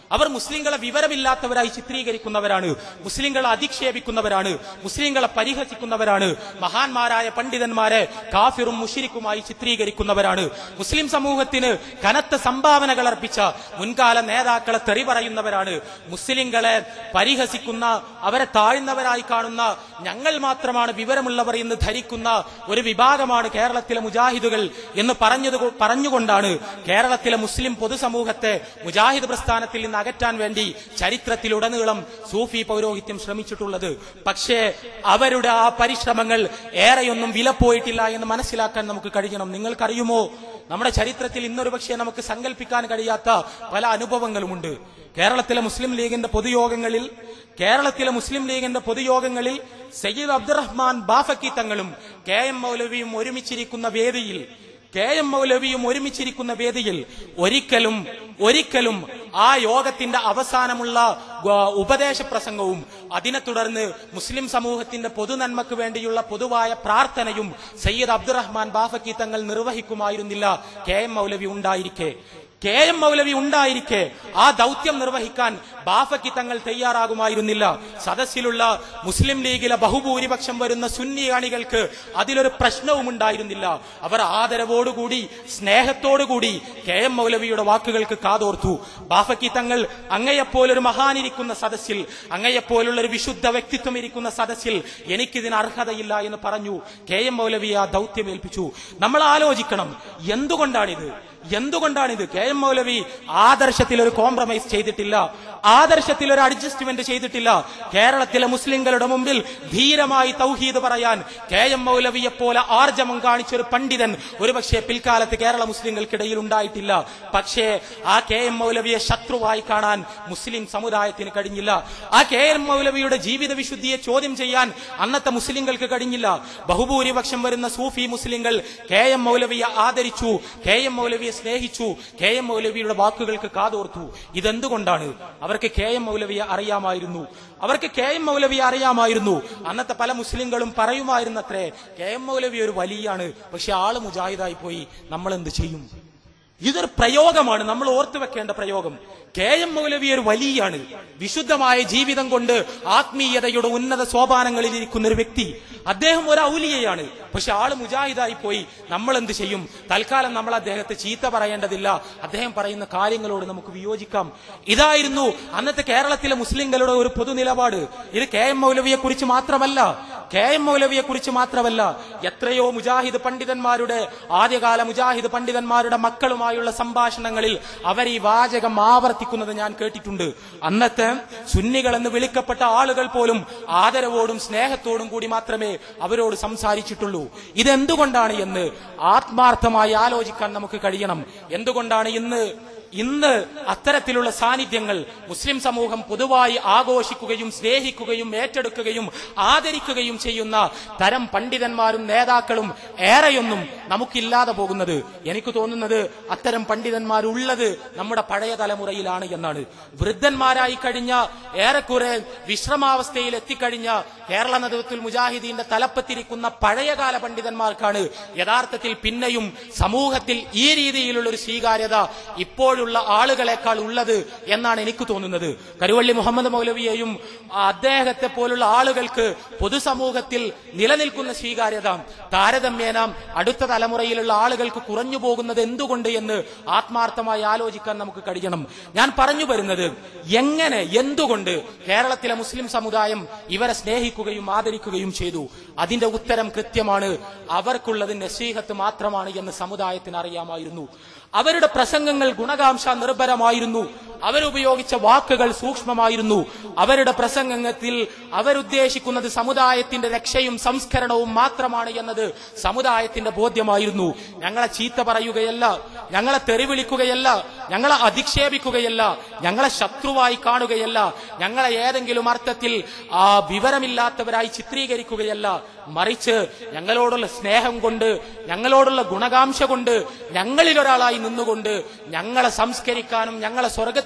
അവർ മുസ്ലിങ്ങളെ വിവരമില്ലാത്തവരായി ചിത്രീകരിക്കുന്നവരാണ് മുസ്ലിങ്ങളെ അധിക്ഷേപിക്കുന്നവരാണ് മുസ്ലിങ്ങളെ പരിഹസിക്കുന്നവരാണ് മഹാന്മാരായ പണ്ഡിതന്മാരെ കാഫിറും മുഷിരിക്കുമായി ചിത്രീകരിക്കുന്നവരാണ് മുസ്ലിം സമൂഹത്തിന് കനത്ത സംഭാവനകൾ അർപ്പിച്ച മുൻകാല നേതാക്കളെ തെറി പറയുന്നവരാണ് മുസ്ലിങ്ങളെ പരിഹസിക്കുന്ന അവരെ താഴ്ന്നവരായി കാണുന്ന ഞങ്ങൾ മാത്രമാണ് വിവരമുള്ളവർ എന്ന് ധരിക്കുന്ന ഒരു വിഭാഗമാണ് കേരളത്തിലെ മുജാഹിദുകൾ എന്ന് പറഞ്ഞത് പറഞ്ഞുകൊണ്ടാണ് കേരളത്തിലെ മുസ്ലിം പൊതുസമൂഹത്തെ മുജാഹിദ് പ്രസ്ഥാനത്തിൽ നിന്ന് അകറ്റാൻ വേണ്ടി ചരിത്രത്തിലുടനീളം സൂഫി പൗരോഹിത്യം ശ്രമിച്ചിട്ടുള്ളത് പക്ഷേ അവരുടെ ആ പരിശ്രമങ്ങൾ ഏറെയൊന്നും വിലപ്പോയിട്ടില്ല എന്ന് മനസ്സിലാക്കാൻ നമുക്ക് കഴിയണം നിങ്ങൾക്കറിയുമോ നമ്മുടെ ചരിത്രത്തിൽ ഇന്നൊരു പക്ഷേ നമുക്ക് സങ്കല്പിക്കാൻ കഴിയാത്ത പല അനുഭവങ്ങളുമുണ്ട് കേരളത്തിലെ മുസ്ലിം ലീഗിന്റെ പൊതുയോഗങ്ങളിൽ കേരളത്തിലെ മുസ്ലിം ലീഗിന്റെ പൊതുയോഗങ്ങളിൽ സയ്യിദ് അബ്ദുറഹ്മാൻ ബാഫക്കി തങ്ങളും കെ എം മൗലവിയും ഒരുമിച്ചിരിക്കുന്ന വേദിയിൽ കെ എം മൗലവിയും ഒരുമിച്ചിരിക്കുന്ന വേദിയിൽ ഒരിക്കലും ഒരിക്കലും ആ യോഗത്തിന്റെ അവസാനമുള്ള ഗ- ഉപദേശ പ്രസംഗവും അതിനെ തുടർന്ന് മുസ്ലിം സമൂഹത്തിന്റെ പൊതുനന്മക്ക് വേണ്ടിയുള്ള പൊതുവായ പ്രാർത്ഥനയും സയ്യിദ് അബ്ദുറഹ്മാൻ ബാഫക്കി തങ്ങൾ നിർവഹിക്കുമായിരുന്നില്ല കെ എം മൗലവി ഉണ്ടായിരിക്കെ കെ എം മൗലവി ഉണ്ടായിരിക്കെ ആ ദൗത്യം നിർവഹിക്കാൻ ബാഫയ്ക്ക് തങ്ങൾ തയ്യാറാകുമായിരുന്നില്ല സദസ്സിലുള്ള മുസ്ലിം ലീഗിലെ ബഹുഭൂരിപക്ഷം വരുന്ന സുന്നി അണികൾക്ക് അതിലൊരു പ്രശ്നവും ഉണ്ടായിരുന്നില്ല അവർ ആദരവോടുകൂടി സ്നേഹത്തോടുകൂടി കെ എം മൗലവിയുടെ വാക്കുകൾക്ക് കാതോർത്തു ബാഫയ്ക്ക് തങ്ങൾ അങ്ങയെപ്പോലൊരു മഹാനിരിക്കുന്ന സദസ്സിൽ അങ്ങയെപ്പോലുള്ള ഒരു വിശുദ്ധ വ്യക്തിത്വം ഇരിക്കുന്ന സദസ്സിൽ എനിക്കിതിന് അർഹതയില്ല എന്ന് പറഞ്ഞു കെ എം മൗലവി ആ ദൗത്യം ഏൽപ്പിച്ചു നമ്മൾ ആലോചിക്കണം എന്തുകൊണ്ടാണിത് എന്തുകൊണ്ടാണിത് കെ എം മൗലവി ആദർശത്തിൽ ഒരു കോംപ്രമൈസ് ചെയ്തിട്ടില്ല ആദർശത്തിൽ ഒരു അഡ്ജസ്റ്റ്മെന്റ് ചെയ്തിട്ടില്ല കേരളത്തിലെ മുസ്ലിങ്ങളുടെ മുമ്പിൽ ധീരമായി തൗഹീദ് പറയാൻ കെ എം മൗലവിയെ പോലെ ആർജവം കാണിച്ച ഒരു പണ്ഡിതൻ ഒരുപക്ഷെ പിൽക്കാലത്ത് കേരള മുസ്ലിങ്ങൾക്കിടയിൽ ഉണ്ടായിട്ടില്ല പക്ഷേ ആ കെ എം മൗലവിയെ ശത്രുവായി കാണാൻ മുസ്ലിം സമുദായത്തിന് കഴിഞ്ഞില്ല ആ കെ എം മൗലവിയുടെ ജീവിത വിശുദ്ധിയെ ചോദ്യം ചെയ്യാൻ അന്നത്തെ മുസ്ലിങ്ങൾക്ക് കഴിഞ്ഞില്ല ബഹുഭൂരിപക്ഷം വരുന്ന സൂഫി മുസ്ലിങ്ങൾ കെ എം മൗലവിയെ ആദരിച്ചു കെ എം മൗലവിയെ സ്നേഹിച്ചു കെ എം മൗലവിയുടെ വാക്കുകൾക്ക് കാതോർത്തു ഇതെന്തുകൊണ്ടാണ് അവർക്ക് കെ എം മൗലവിയെ അറിയാമായിരുന്നു അവർക്ക് കെ എം മൗലവിയെ അറിയാമായിരുന്നു അന്നത്തെ പല മുസ്ലിങ്ങളും പറയുമായിരുന്നത്രേ കെ എം മൗലവി ഒരു വലിയാണ് പക്ഷെ ആള് മുജാഹിദായി പോയി നമ്മൾ എന്ത് ചെയ്യും ഇതൊരു പ്രയോഗമാണ് നമ്മൾ ഓർത്തു വെക്കേണ്ട പ്രയോഗം കെ എം മൗലവി ഒരു വലിയാണ് വിശുദ്ധമായ ജീവിതം കൊണ്ട് ആത്മീയതയുടെ ഉന്നത സോപാനങ്ങളിൽ ഇരിക്കുന്ന ഒരു വ്യക്തി അദ്ദേഹം ഒരു ഔലിയയാണ് പക്ഷെ ആള് മുജാഹിദായി പോയി നമ്മൾ എന്ത് ചെയ്യും തൽക്കാലം നമ്മൾ അദ്ദേഹത്തെ ചീത്ത പറയേണ്ടതില്ല അദ്ദേഹം പറയുന്ന കാര്യങ്ങളോട് നമുക്ക് വിയോജിക്കാം ഇതായിരുന്നു അന്നത്തെ കേരളത്തിലെ മുസ്ലിങ്ങളുടെ ഒരു പൊതു നിലപാട് ഇത് കെ എം മൗലവിയെ കുറിച്ച് മാത്രമല്ല കെ എം മൗലവിയെ കുറിച്ച് മാത്രമല്ല എത്രയോ മുജാഹിദ് പണ്ഡിതന്മാരുടെ ആദ്യകാല മുജാഹിദ് പണ്ഡിതന്മാരുടെ മക്കളുമായുള്ള സംഭാഷണങ്ങളിൽ അവർ ഈ വാചകം ആവർത്തിക്കുന്നത് ഞാൻ കേട്ടിട്ടുണ്ട് അന്നത്തെ സുന്നികൾ എന്ന് വിളിക്കപ്പെട്ട ആളുകൾ പോലും ആദരവോടും സ്നേഹത്തോടും കൂടി മാത്രമേ അവരോട് സംസാരിച്ചിട്ടുള്ളൂ ഇതെന്തുകൊണ്ടാണ് എന്ന് ആത്മാർത്ഥമായി ആലോചിക്കാൻ നമുക്ക് കഴിയണം എന്തുകൊണ്ടാണ് ഇന്ന് ഇന്ന് അത്തരത്തിലുള്ള സാന്നിധ്യങ്ങൾ മുസ്ലിം സമൂഹം പൊതുവായി ആഘോഷിക്കുകയും സ്നേഹിക്കുകയും ഏറ്റെടുക്കുകയും ആദരിക്കുകയും ചെയ്യുന്ന തരം പണ്ഡിതന്മാരും നേതാക്കളും ഏറെയൊന്നും നമുക്കില്ലാതെ പോകുന്നത് എനിക്ക് തോന്നുന്നത് അത്തരം പണ്ഡിതന്മാരുള്ളത് നമ്മുടെ പഴയ തലമുറയിലാണ് എന്നാണ് വൃദ്ധന്മാരായി കഴിഞ്ഞ ഏറെക്കുറെ വിശ്രമാവസ്ഥയിൽ എത്തിക്കഴിഞ്ഞ കേരള നേതൃത്വത്തിൽ മുജാഹിദീന്റെ തലപ്പത്തിരിക്കുന്ന പഴയകാല പണ്ഡിതന്മാർക്കാണ് യഥാർത്ഥത്തിൽ പിന്നെയും സമൂഹത്തിൽ ഈ രീതിയിലുള്ള ഒരു സ്വീകാര്യത ഇപ്പോഴുള്ള ആളുകളെക്കാൾ ഉള്ളത് എന്നാണ് എനിക്ക് തോന്നുന്നത് കരുവള്ളി മുഹമ്മദ് മൗലവിയെയും അദ്ദേഹത്തെ പോലുള്ള ആളുകൾക്ക് പൊതുസമൂഹത്തിൽ നിലനിൽക്കുന്ന സ്വീകാര്യത താരതമ്യേന അടുത്ത തലമുറയിലുള്ള ആളുകൾക്ക് കുറഞ്ഞു പോകുന്നത് എന്തുകൊണ്ട് എന്ന് ആത്മാർത്ഥമായി ആലോചിക്കാൻ നമുക്ക് കഴിയണം ഞാൻ പറഞ്ഞു വരുന്നത് എങ്ങനെ എന്തുകൊണ്ട് കേരളത്തിലെ മുസ്ലിം സമുദായം ഇവരെ സ്നേഹിക്കുകയും ആദരിക്കുകയും ചെയ്തു അതിന്റെ ഉത്തരം കൃത്യമാണ് അവർക്കുള്ളത് നസീഹത്ത് മാത്രമാണ് എന്ന് സമുദായത്തിന് അറിയാമായിരുന്നു അവരുടെ പ്രസംഗങ്ങൾ ഗുണകാംക്ഷ നിർഭരമായിരുന്നു അവരുപയോഗിച്ച വാക്കുകൾ സൂക്ഷ്മമായിരുന്നു അവരുടെ പ്രസംഗത്തിൽ അവരുദ്ദേശിക്കുന്നത് സമുദായത്തിന്റെ രക്ഷയും സംസ്കരണവും മാത്രമാണ് എന്നത് സമുദായത്തിന്റെ ബോധ്യമായിരുന്നു ഞങ്ങളെ ചീത്ത പറയുകയല്ല ഞങ്ങളെ തെറിവിളിക്കുകയല്ല ഞങ്ങളെ അധിക്ഷേപിക്കുകയല്ല ഞങ്ങളെ ശത്രുവായി കാണുകയല്ല ഞങ്ങളെ ഏതെങ്കിലും അർത്ഥത്തിൽ ആ വിവരമില്ലാത്തവരായി ചിത്രീകരിക്കുകയല്ല മറിച്ച് ഞങ്ങളോടുള്ള സ്നേഹം കൊണ്ട് ഞങ്ങളോടുള്ള ഗുണകാംക്ഷ കൊണ്ട് ഞങ്ങളിൽ ഒരാളായി നിന്നുകൊണ്ട് ഞങ്ങളെ സംസ്കരിക്കാനും ഞങ്ങളെ സ്വർഗത്തിൽ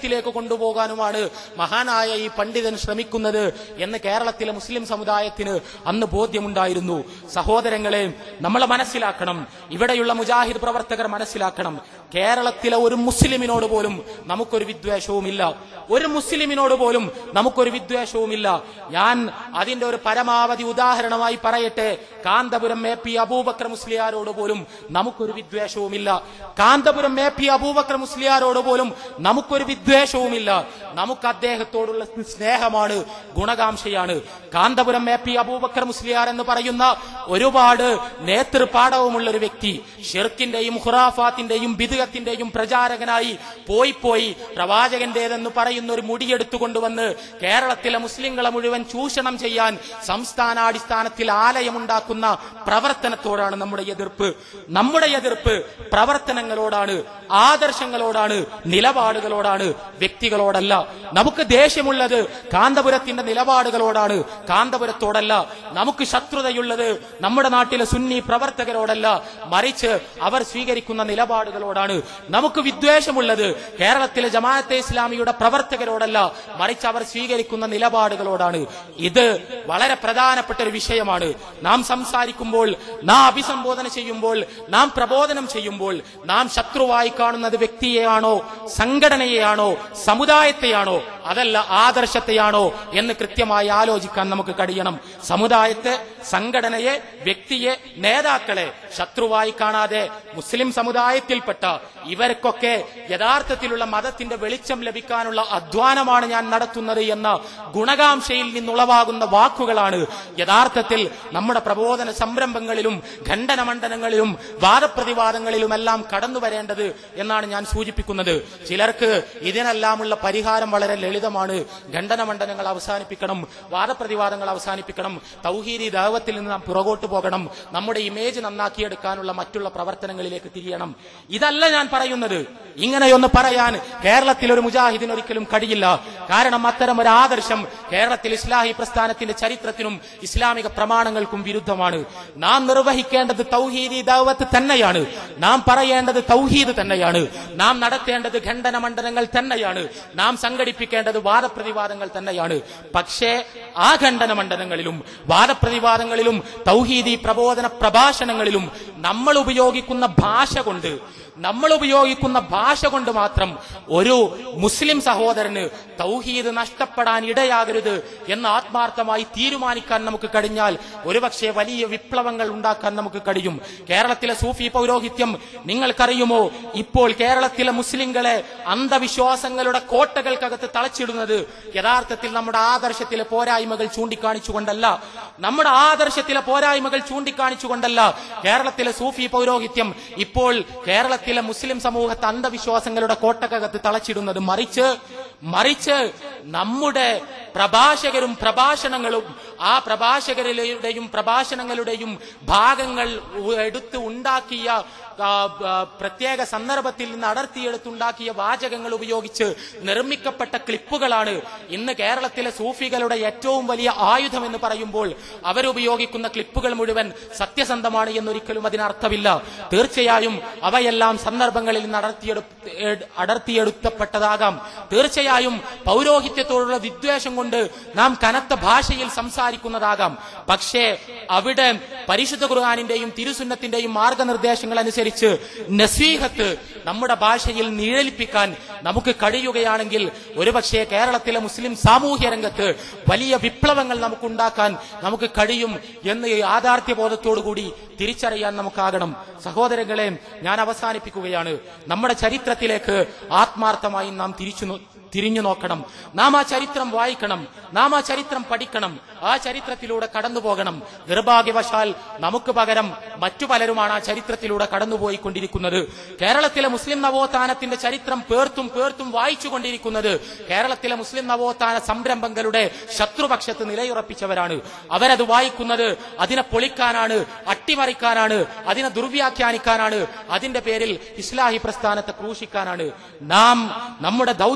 നരകത്തിലേക്ക് കൊണ്ടുപോകാനുമാണ് മഹാനായ ഈ പണ്ഡിതൻ ശ്രമിക്കുന്നത് എന്ന് കേരളത്തിലെ മുസ്ലിം സമുദായത്തിന് അന്ന് ബോധ്യമുണ്ടായിരുന്നു സഹോദരങ്ങളെ നമ്മളെ മനസ്സിലാക്കണം ഇവിടെയുള്ള മുജാഹിദ് പ്രവർത്തകർ മനസ്സിലാക്കണം കേരളത്തിലെ ഒരു മുസ്ലിമിനോട് പോലും നമുക്കൊരു വിദ്വേഷവുമില്ല ഒരു മുസ്ലിമിനോട് പോലും നമുക്കൊരു വിദ്വേഷവുമില്ല ഞാൻ അതിന്റെ ഒരു പരമാവധി ഉദാഹരണമായി പറയട്ടെ കാന്തപുരം എ പി അബൂബക്കർ മുസ്ലിയാരോട് പോലും നമുക്കൊരു വിദ്വേഷവുമില്ല കാന്തപുരം എ പി അബൂബക്കർ മുസ്ലിയാരോട് പോലും നമുക്കൊരു വിദ്വേഷവുമില്ല നമുക്ക് അദ്ദേഹത്തോടുള്ള സ്നേഹമാണ് ഗുണകാംക്ഷയാണ് കാന്തപുരം എ പി അബൂബക്കർ മുസ്ലിയാർ എന്ന് പറയുന്ന ഒരുപാട് നേതൃപാഠവുമുള്ള ഒരു വ്യക്തി ഷിർക്കിന്റെയും ഖുറാഫാത്തിന്റെയും ബിദുഗത്തിന്റെയും പ്രചാരകനായി പോയി പോയി പ്രവാചകന്റേതെന്ന് പറയുന്ന ഒരു മുടിയെടുത്തു കൊണ്ടുവന്ന് കേരളത്തിലെ മുസ്ലിങ്ങളെ മുഴുവൻ ചൂഷണം ചെയ്യാൻ സംസ്ഥാനാടിസ്ഥാനത്തിൽ ആലയമുണ്ടാക്കുന്ന പ്രവർത്തനത്തോടാണ് നമ്മുടെ എതിർപ്പ് നമ്മുടെ എതിർപ്പ് പ്രവർത്തനങ്ങളോടാണ് ആദർശങ്ങളോടാണ് നിലപാടുകളോടാണ് വ്യക്തികളോടല്ല നമുക്ക് ദേഷ്യമുള്ളത് കാന്തപുരത്തിന്റെ നിലപാടുകളോടാണ് കാന്തപുരത്തോടല്ല നമുക്ക് ശത്രുതയുള്ളത് നമ്മുടെ നാട്ടിലെ സുന്നി പ്രവർത്തകരോടല്ല മറിച്ച് അവർ സ്വീകരിക്കുന്ന നിലപാടുകളോടാണ് നമുക്ക് വിദ്വേഷമുള്ളത് കേരളത്തിലെ ജമാഅത്തെ ഇസ്ലാമിയുടെ പ്രവർത്തകരോടല്ല മറിച്ച് അവർ സ്വീകരിക്കുന്ന നിലപാടുകളോടാണ് ഇത് വളരെ പ്രധാനപ്പെട്ട ഒരു വിഷയമാണ് നാം സംസാരിക്കുമ്പോൾ നാം അഭിസംബോധന ചെയ്യുമ്പോൾ നാം പ്രബോധനം ചെയ്യുമ്പോൾ നാം ശത്രുവായി കാണുന്നത് വ്യക്തിയെയാണോ സംഘടനയെയാണോ സമുദായത്തെയാണോ അതല്ല ആദർശത്തെയാണോ എന്ന് കൃത്യമായി ആലോചിക്കാൻ നമുക്ക് കഴിയണം സമുദായത്തെ സംഘടനയെ വ്യക്തിയെ നേതാക്കളെ ശത്രുവായി കാണാതെ മുസ്ലിം സമുദായത്തിൽപ്പെട്ട ഇവർക്കൊക്കെ യഥാർത്ഥത്തിലുള്ള മതത്തിന്റെ വെളിച്ചം ലഭിക്കാനുള്ള അധ്വാനമാണ് ഞാൻ നടത്തുന്നത് എന്ന ഗുണകാംക്ഷയിൽ നിന്നുളവാകുന്ന വാക്കുകളാണ് യഥാർത്ഥത്തിൽ നമ്മുടെ പ്രബോധന സംരംഭങ്ങളിലും ഖണ്ഡനമണ്ഡനങ്ങളിലും വാദപ്രതിവാദങ്ങളിലുമെല്ലാം കടന്നു വരേണ്ടത് എന്നാണ് ഞാൻ സൂചിപ്പിക്കുന്നത് ചിലർക്ക് ഇതിനെല്ലാമുള്ള പരിഹാരം വളരെ ലളിതമാണ് ഖണ്ഡനമണ്ഡനങ്ങൾ അവസാനിപ്പിക്കണം വാദപ്രതിവാദങ്ങൾ അവസാനിപ്പിക്കണം തൗഹീദി ദൈവത്തിൽ നിന്ന് നാം പുറകോട്ട് പോകണം നമ്മുടെ ഇമേജ് നന്നാക്കിയെടുക്കാനുള്ള മറ്റുള്ള പ്രവർത്തനങ്ങളിലേക്ക് തിരിയണം ഇതല്ല ഞാൻ പറയുന്നത് ഇങ്ങനെയൊന്ന് പറയാൻ കേരളത്തിൽ ഒരു മുജാഹിദിന് ഒരിക്കലും കഴിയില്ല കാരണം അത്തരം ഒരു ആദർശം കേരളത്തിൽ ഇസ്ലാഹി പ്രസ്ഥാനത്തിന്റെ ചരിത്രത്തിനും ഇസ്ലാമിക പ്രമാണങ്ങൾക്കും വിരുദ്ധമാണ് നാം നിർവഹിക്കേണ്ടത് തൗഹീദി ദൗവത്ത് തന്നെയാണ് നാം പറയേണ്ടത് തൗഹീദ് തന്നെയാണ് നാം നടത്തേണ്ടത് ഖണ്ഡന മണ്ഡലങ്ങൾ തന്നെയാണ് നാം സംഘടിപ്പിക്കേണ്ടത് വാദപ്രതിവാദങ്ങൾ തന്നെയാണ് പക്ഷേ ആ ഖണ്ഡന മണ്ഡലങ്ങളിലും വാദപ്രതിവാദങ്ങളിലും തൗഹീദി പ്രബോധന പ്രഭാഷണങ്ങളിലും നമ്മൾ ഉപയോഗിക്കുന്ന ഭാഷ കൊണ്ട് നമ്മൾ ഉപയോഗിക്കുന്ന ഭാഷ കൊണ്ട് മാത്രം ഒരു മുസ്ലിം സഹോദരന് തൗഹീദ് നഷ്ടപ്പെടാൻ ഇടയാകരുത് എന്ന് ആത്മാർത്ഥമായി തീരുമാനിക്കാൻ നമുക്ക് കഴിഞ്ഞാൽ ഒരുപക്ഷെ വലിയ വിപ്ലവങ്ങൾ ഉണ്ടാക്കാൻ നമുക്ക് കഴിയും കേരളത്തിലെ സൂഫി പൗരോഹിത്യം നിങ്ങൾക്കറിയുമോ ഇപ്പോൾ കേരളത്തിലെ മുസ്ലിങ്ങളെ അന്ധവിശ്വാസങ്ങളുടെ കോട്ടകൾക്കകത്ത് തളച്ചിടുന്നത് യഥാർത്ഥത്തിൽ നമ്മുടെ ആദർശത്തിലെ പോരായ്മകൾ ചൂണ്ടിക്കാണിച്ചുകൊണ്ടല്ല നമ്മുടെ ആദർശത്തിലെ പോരായ്മകൾ ചൂണ്ടിക്കാണിച്ചുകൊണ്ടല്ല കേരളത്തിലെ സൂഫി പൗരോഹിത്യം ഇപ്പോൾ കേരളത്തിലെ മുസ്ലിം സമൂഹത്തെ അന്ധവിശ്വാസങ്ങളുടെ കോട്ടക്കകത്ത് തളച്ചിടുന്നത് മറിച്ച് മറിച്ച് നമ്മുടെ പ്രഭാഷകരും പ്രഭാഷണങ്ങളും ആ പ്രഭാഷകരുടെയും പ്രഭാഷണങ്ങളുടെയും ഭാഗങ്ങൾ ഉ- എടുത്ത് ഉണ്ടാക്കിയ ആ, ആ, പ്രത്യേക സന്ദർഭത്തിൽ നിന്ന് അടർത്തിയെടുത്തുണ്ടാക്കിയ വാചകങ്ങൾ ഉപയോഗിച്ച് നിർമ്മിക്കപ്പെട്ട ക്ലിപ്പുകളാണ് ഇന്ന് കേരളത്തിലെ സൂഫികളുടെ ഏറ്റവും വലിയ ആയുധം എന്ന് പറയുമ്പോൾ അവരുപയോഗിക്കുന്ന ക്ലിപ്പുകൾ മുഴുവൻ സത്യസന്ധമാണ് എന്നൊരിക്കലും അതിനർത്ഥമില്ല തീർച്ചയായും അവയെല്ലാം സന്ദർഭങ്ങളിൽ നിന്ന് അടർത്തിയെടു എട്- അടർത്തിയെടുത്തപ്പെട്ടതാകാം തീർച്ചയായും പൗരോഹിത്യത്തോടുള്ള വിദ്വേഷം കൊണ്ട് നാം കനത്ത ഭാഷയിൽ സംസാരിക്കുന്നതാകാം പക്ഷേ അവിടെ പരിശുദ്ധ ഖുർആാനിന്റെയും തിരുസുന്നത്തിന്റെയും മാർഗനിർദ്ദേശങ്ങൾ അനുസരിച്ച് നസീഹത്ത് നമ്മുടെ ഭാഷയിൽ നിഴലിപ്പിക്കാൻ നമുക്ക് കഴിയുകയാണെങ്കിൽ ഒരുപക്ഷെ കേരളത്തിലെ മുസ്ലിം സാമൂഹ്യ രംഗത്ത് വലിയ വിപ്ലവങ്ങൾ നമുക്കുണ്ടാക്കാൻ നമുക്ക് കഴിയും എന്ന് ഈ യാഥാർത്ഥ്യബോധത്തോടുകൂടി തിരിച്ചറിയാൻ നമുക്കാകണം സഹോദരങ്ങളെ ഞാൻ അവസാനിപ്പിക്കുകയാണ് നമ്മുടെ ചരിത്രത്തിലേക്ക് ആത്മാർത്ഥമായി നാം തിരിച്ചു നോ- തിരിഞ്ഞു നോക്കണം നാം ആ ചരിത്രം വായിക്കണം നാം ആ ചരിത്രം പഠിക്കണം ആ ചരിത്രത്തിലൂടെ കടന്നു പോകണം നിർഭാഗ്യവശാൽ നമുക്ക് പകരം മറ്റു പലരുമാണ് ആ ചരിത്രത്തിലൂടെ കടന്നുപോയിക്കൊണ്ടിരിക്കുന്നത് കേരളത്തിലെ മുസ്ലിം നവോത്ഥാനത്തിന്റെ ചരിത്രം പേർത്തും പേർത്തും വായിച്ചുകൊണ്ടിരിക്കുന്നത് കേരളത്തിലെ മുസ്ലിം നവോത്ഥാന സംരംഭങ്ങളുടെ ശത്രുപക്ഷത്ത് നിലയുറപ്പിച്ചവരാണ് അവരത് വായിക്കുന്നത് അതിനെ പൊളിക്കാനാണ് അട്ടിമറിക്കാനാണ് അതിനെ ദുർവ്യാഖ്യാനിക്കാനാണ് അതിന്റെ പേരിൽ ഇസ്ലാഹി പ്രസ്ഥാനത്തെ ക്രൂശിക്കാനാണ് നാം നമ്മുടെ ദൗത്യം തിരിച്ചറിയാൻ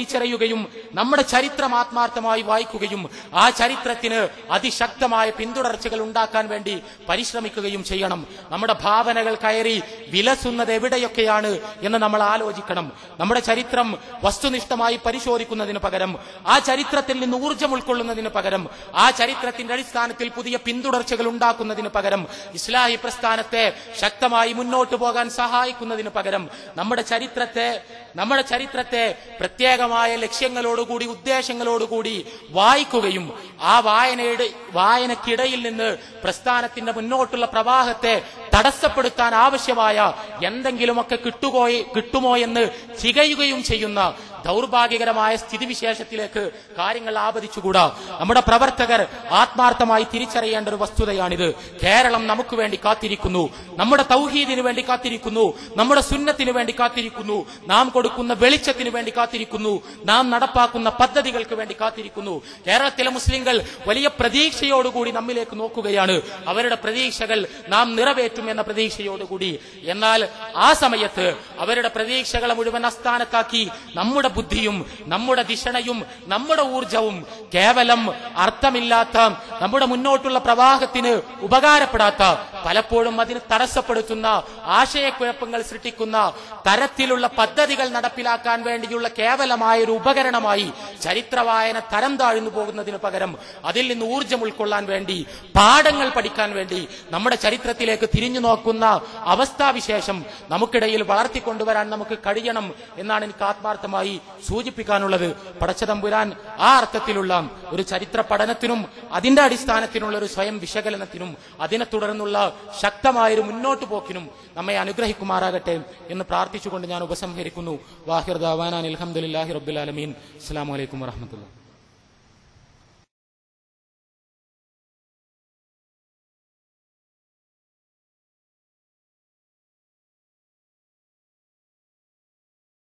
തിരിച്ചറിയുകയും നമ്മുടെ ചരിത്രം ആത്മാർത്ഥമായി വായിക്കുകയും ആ ചരിത്രത്തിന് അതിശക്തമായ പിന്തുടർച്ചകൾ ഉണ്ടാക്കാൻ വേണ്ടി പരിശ്രമിക്കുകയും ചെയ്യണം നമ്മുടെ ഭാവനകൾ കയറി വിലസുന്നത് എവിടെയൊക്കെയാണ് എന്ന് നമ്മൾ ആലോചിക്കണം നമ്മുടെ ചരിത്രം വസ്തുനിഷ്ഠമായി പരിശോധിക്കുന്നതിന് പകരം ആ ചരിത്രത്തിൽ നിന്ന് ഊർജ്ജം ഉൾക്കൊള്ളുന്നതിന് പകരം ആ ചരിത്രത്തിന്റെ അടിസ്ഥാനത്തിൽ പുതിയ പിന്തുടർച്ചകൾ ഉണ്ടാക്കുന്നതിന് പകരം ഇസ്ലാഹി പ്രസ്ഥാനത്തെ ശക്തമായി മുന്നോട്ട് പോകാൻ സഹായിക്കുന്നതിന് പകരം നമ്മുടെ ചരിത്രത്തെ നമ്മുടെ ചരിത്രത്തെ പ്രത്യേകമായ ലക്ഷ്യങ്ങളോടുകൂടി ഉദ്ദേശങ്ങളോടുകൂടി വായിക്കുകയും ആ വായനയുടെ വായനക്കിടയിൽ നിന്ന് പ്രസ്ഥാനത്തിന്റെ മുന്നോട്ടുള്ള പ്രവാഹത്തെ തടസ്സപ്പെടുത്താൻ ആവശ്യമായ എന്തെങ്കിലുമൊക്കെ കിട്ടുകോ കിട്ടുമോ എന്ന് ചികയുകയും ചെയ്യുന്ന ദൗർഭാഗ്യകരമായ സ്ഥിതിവിശേഷത്തിലേക്ക് കാര്യങ്ങൾ ആപതിച്ചുകൂടാ നമ്മുടെ പ്രവർത്തകർ ആത്മാർത്ഥമായി തിരിച്ചറിയേണ്ട ഒരു വസ്തുതയാണിത് കേരളം നമുക്ക് വേണ്ടി കാത്തിരിക്കുന്നു നമ്മുടെ തൗഹീദിന് വേണ്ടി കാത്തിരിക്കുന്നു നമ്മുടെ സുന്നത്തിന് വേണ്ടി കാത്തിരിക്കുന്നു നാം കൊടുക്കുന്ന വെളിച്ചത്തിന് വേണ്ടി കാത്തിരിക്കുന്നു നാം നടപ്പാക്കുന്ന പദ്ധതികൾക്ക് വേണ്ടി കാത്തിരിക്കുന്നു കേരളത്തിലെ മുസ്ലിങ്ങൾ വലിയ പ്രതീക്ഷയോടുകൂടി നമ്മിലേക്ക് നോക്കുകയാണ് അവരുടെ പ്രതീക്ഷകൾ നാം നിറവേറ്റും എന്ന പ്രതീക്ഷയോടുകൂടി എന്നാൽ ആ സമയത്ത് അവരുടെ പ്രതീക്ഷകളെ മുഴുവൻ അസ്ഥാനത്താക്കി നമ്മുടെ ബുദ്ധിയും നമ്മുടെ ദിഷണയും നമ്മുടെ ഊർജവും കേവലം അർത്ഥമില്ലാത്ത നമ്മുടെ മുന്നോട്ടുള്ള പ്രവാഹത്തിന് ഉപകാരപ്പെടാത്ത പലപ്പോഴും അതിന് തടസ്സപ്പെടുത്തുന്ന ആശയക്കുഴപ്പങ്ങൾ സൃഷ്ടിക്കുന്ന തരത്തിലുള്ള പദ്ധതികൾ നടപ്പിലാക്കാൻ വേണ്ടിയുള്ള കേവലമായ ഒരു ഉപകരണമായി ചരിത്രവായന തരം താഴ്ന്നു പോകുന്നതിന് പകരം അതിൽ നിന്ന് ഊർജം ഉൾക്കൊള്ളാൻ വേണ്ടി പാഠങ്ങൾ പഠിക്കാൻ വേണ്ടി നമ്മുടെ ചരിത്രത്തിലേക്ക് തിരിഞ്ഞു നോക്കുന്ന അവസ്ഥാവിശേഷം നമുക്കിടയിൽ വളർത്തിക്കൊണ്ടുവരാൻ നമുക്ക് കഴിയണം എന്നാണ് എനിക്ക് ആത്മാർത്ഥമായി സൂചിപ്പിക്കാനുള്ളത് പടച്ചതമ്പുരാൻ ആ അർത്ഥത്തിലുള്ള ഒരു ചരിത്ര പഠനത്തിനും അതിന്റെ അടിസ്ഥാനത്തിനുള്ള ഒരു സ്വയം വിശകലനത്തിനും അതിനെ തുടർന്നുള്ള ശക്തമായൊരു മുന്നോട്ട് പോക്കിനും നമ്മെ അനുഗ്രഹിക്കുമാറാകട്ടെ എന്ന് പ്രാർത്ഥിച്ചുകൊണ്ട് ഞാൻ ഉപസംഹരിക്കുന്നു വാഹിർ ദാവാനാൻ അലഹമുല്ലാഹി റബ്ബുലാലമീൻ അസ്സാം വലൈക്കും വാഹമത്തുള്ള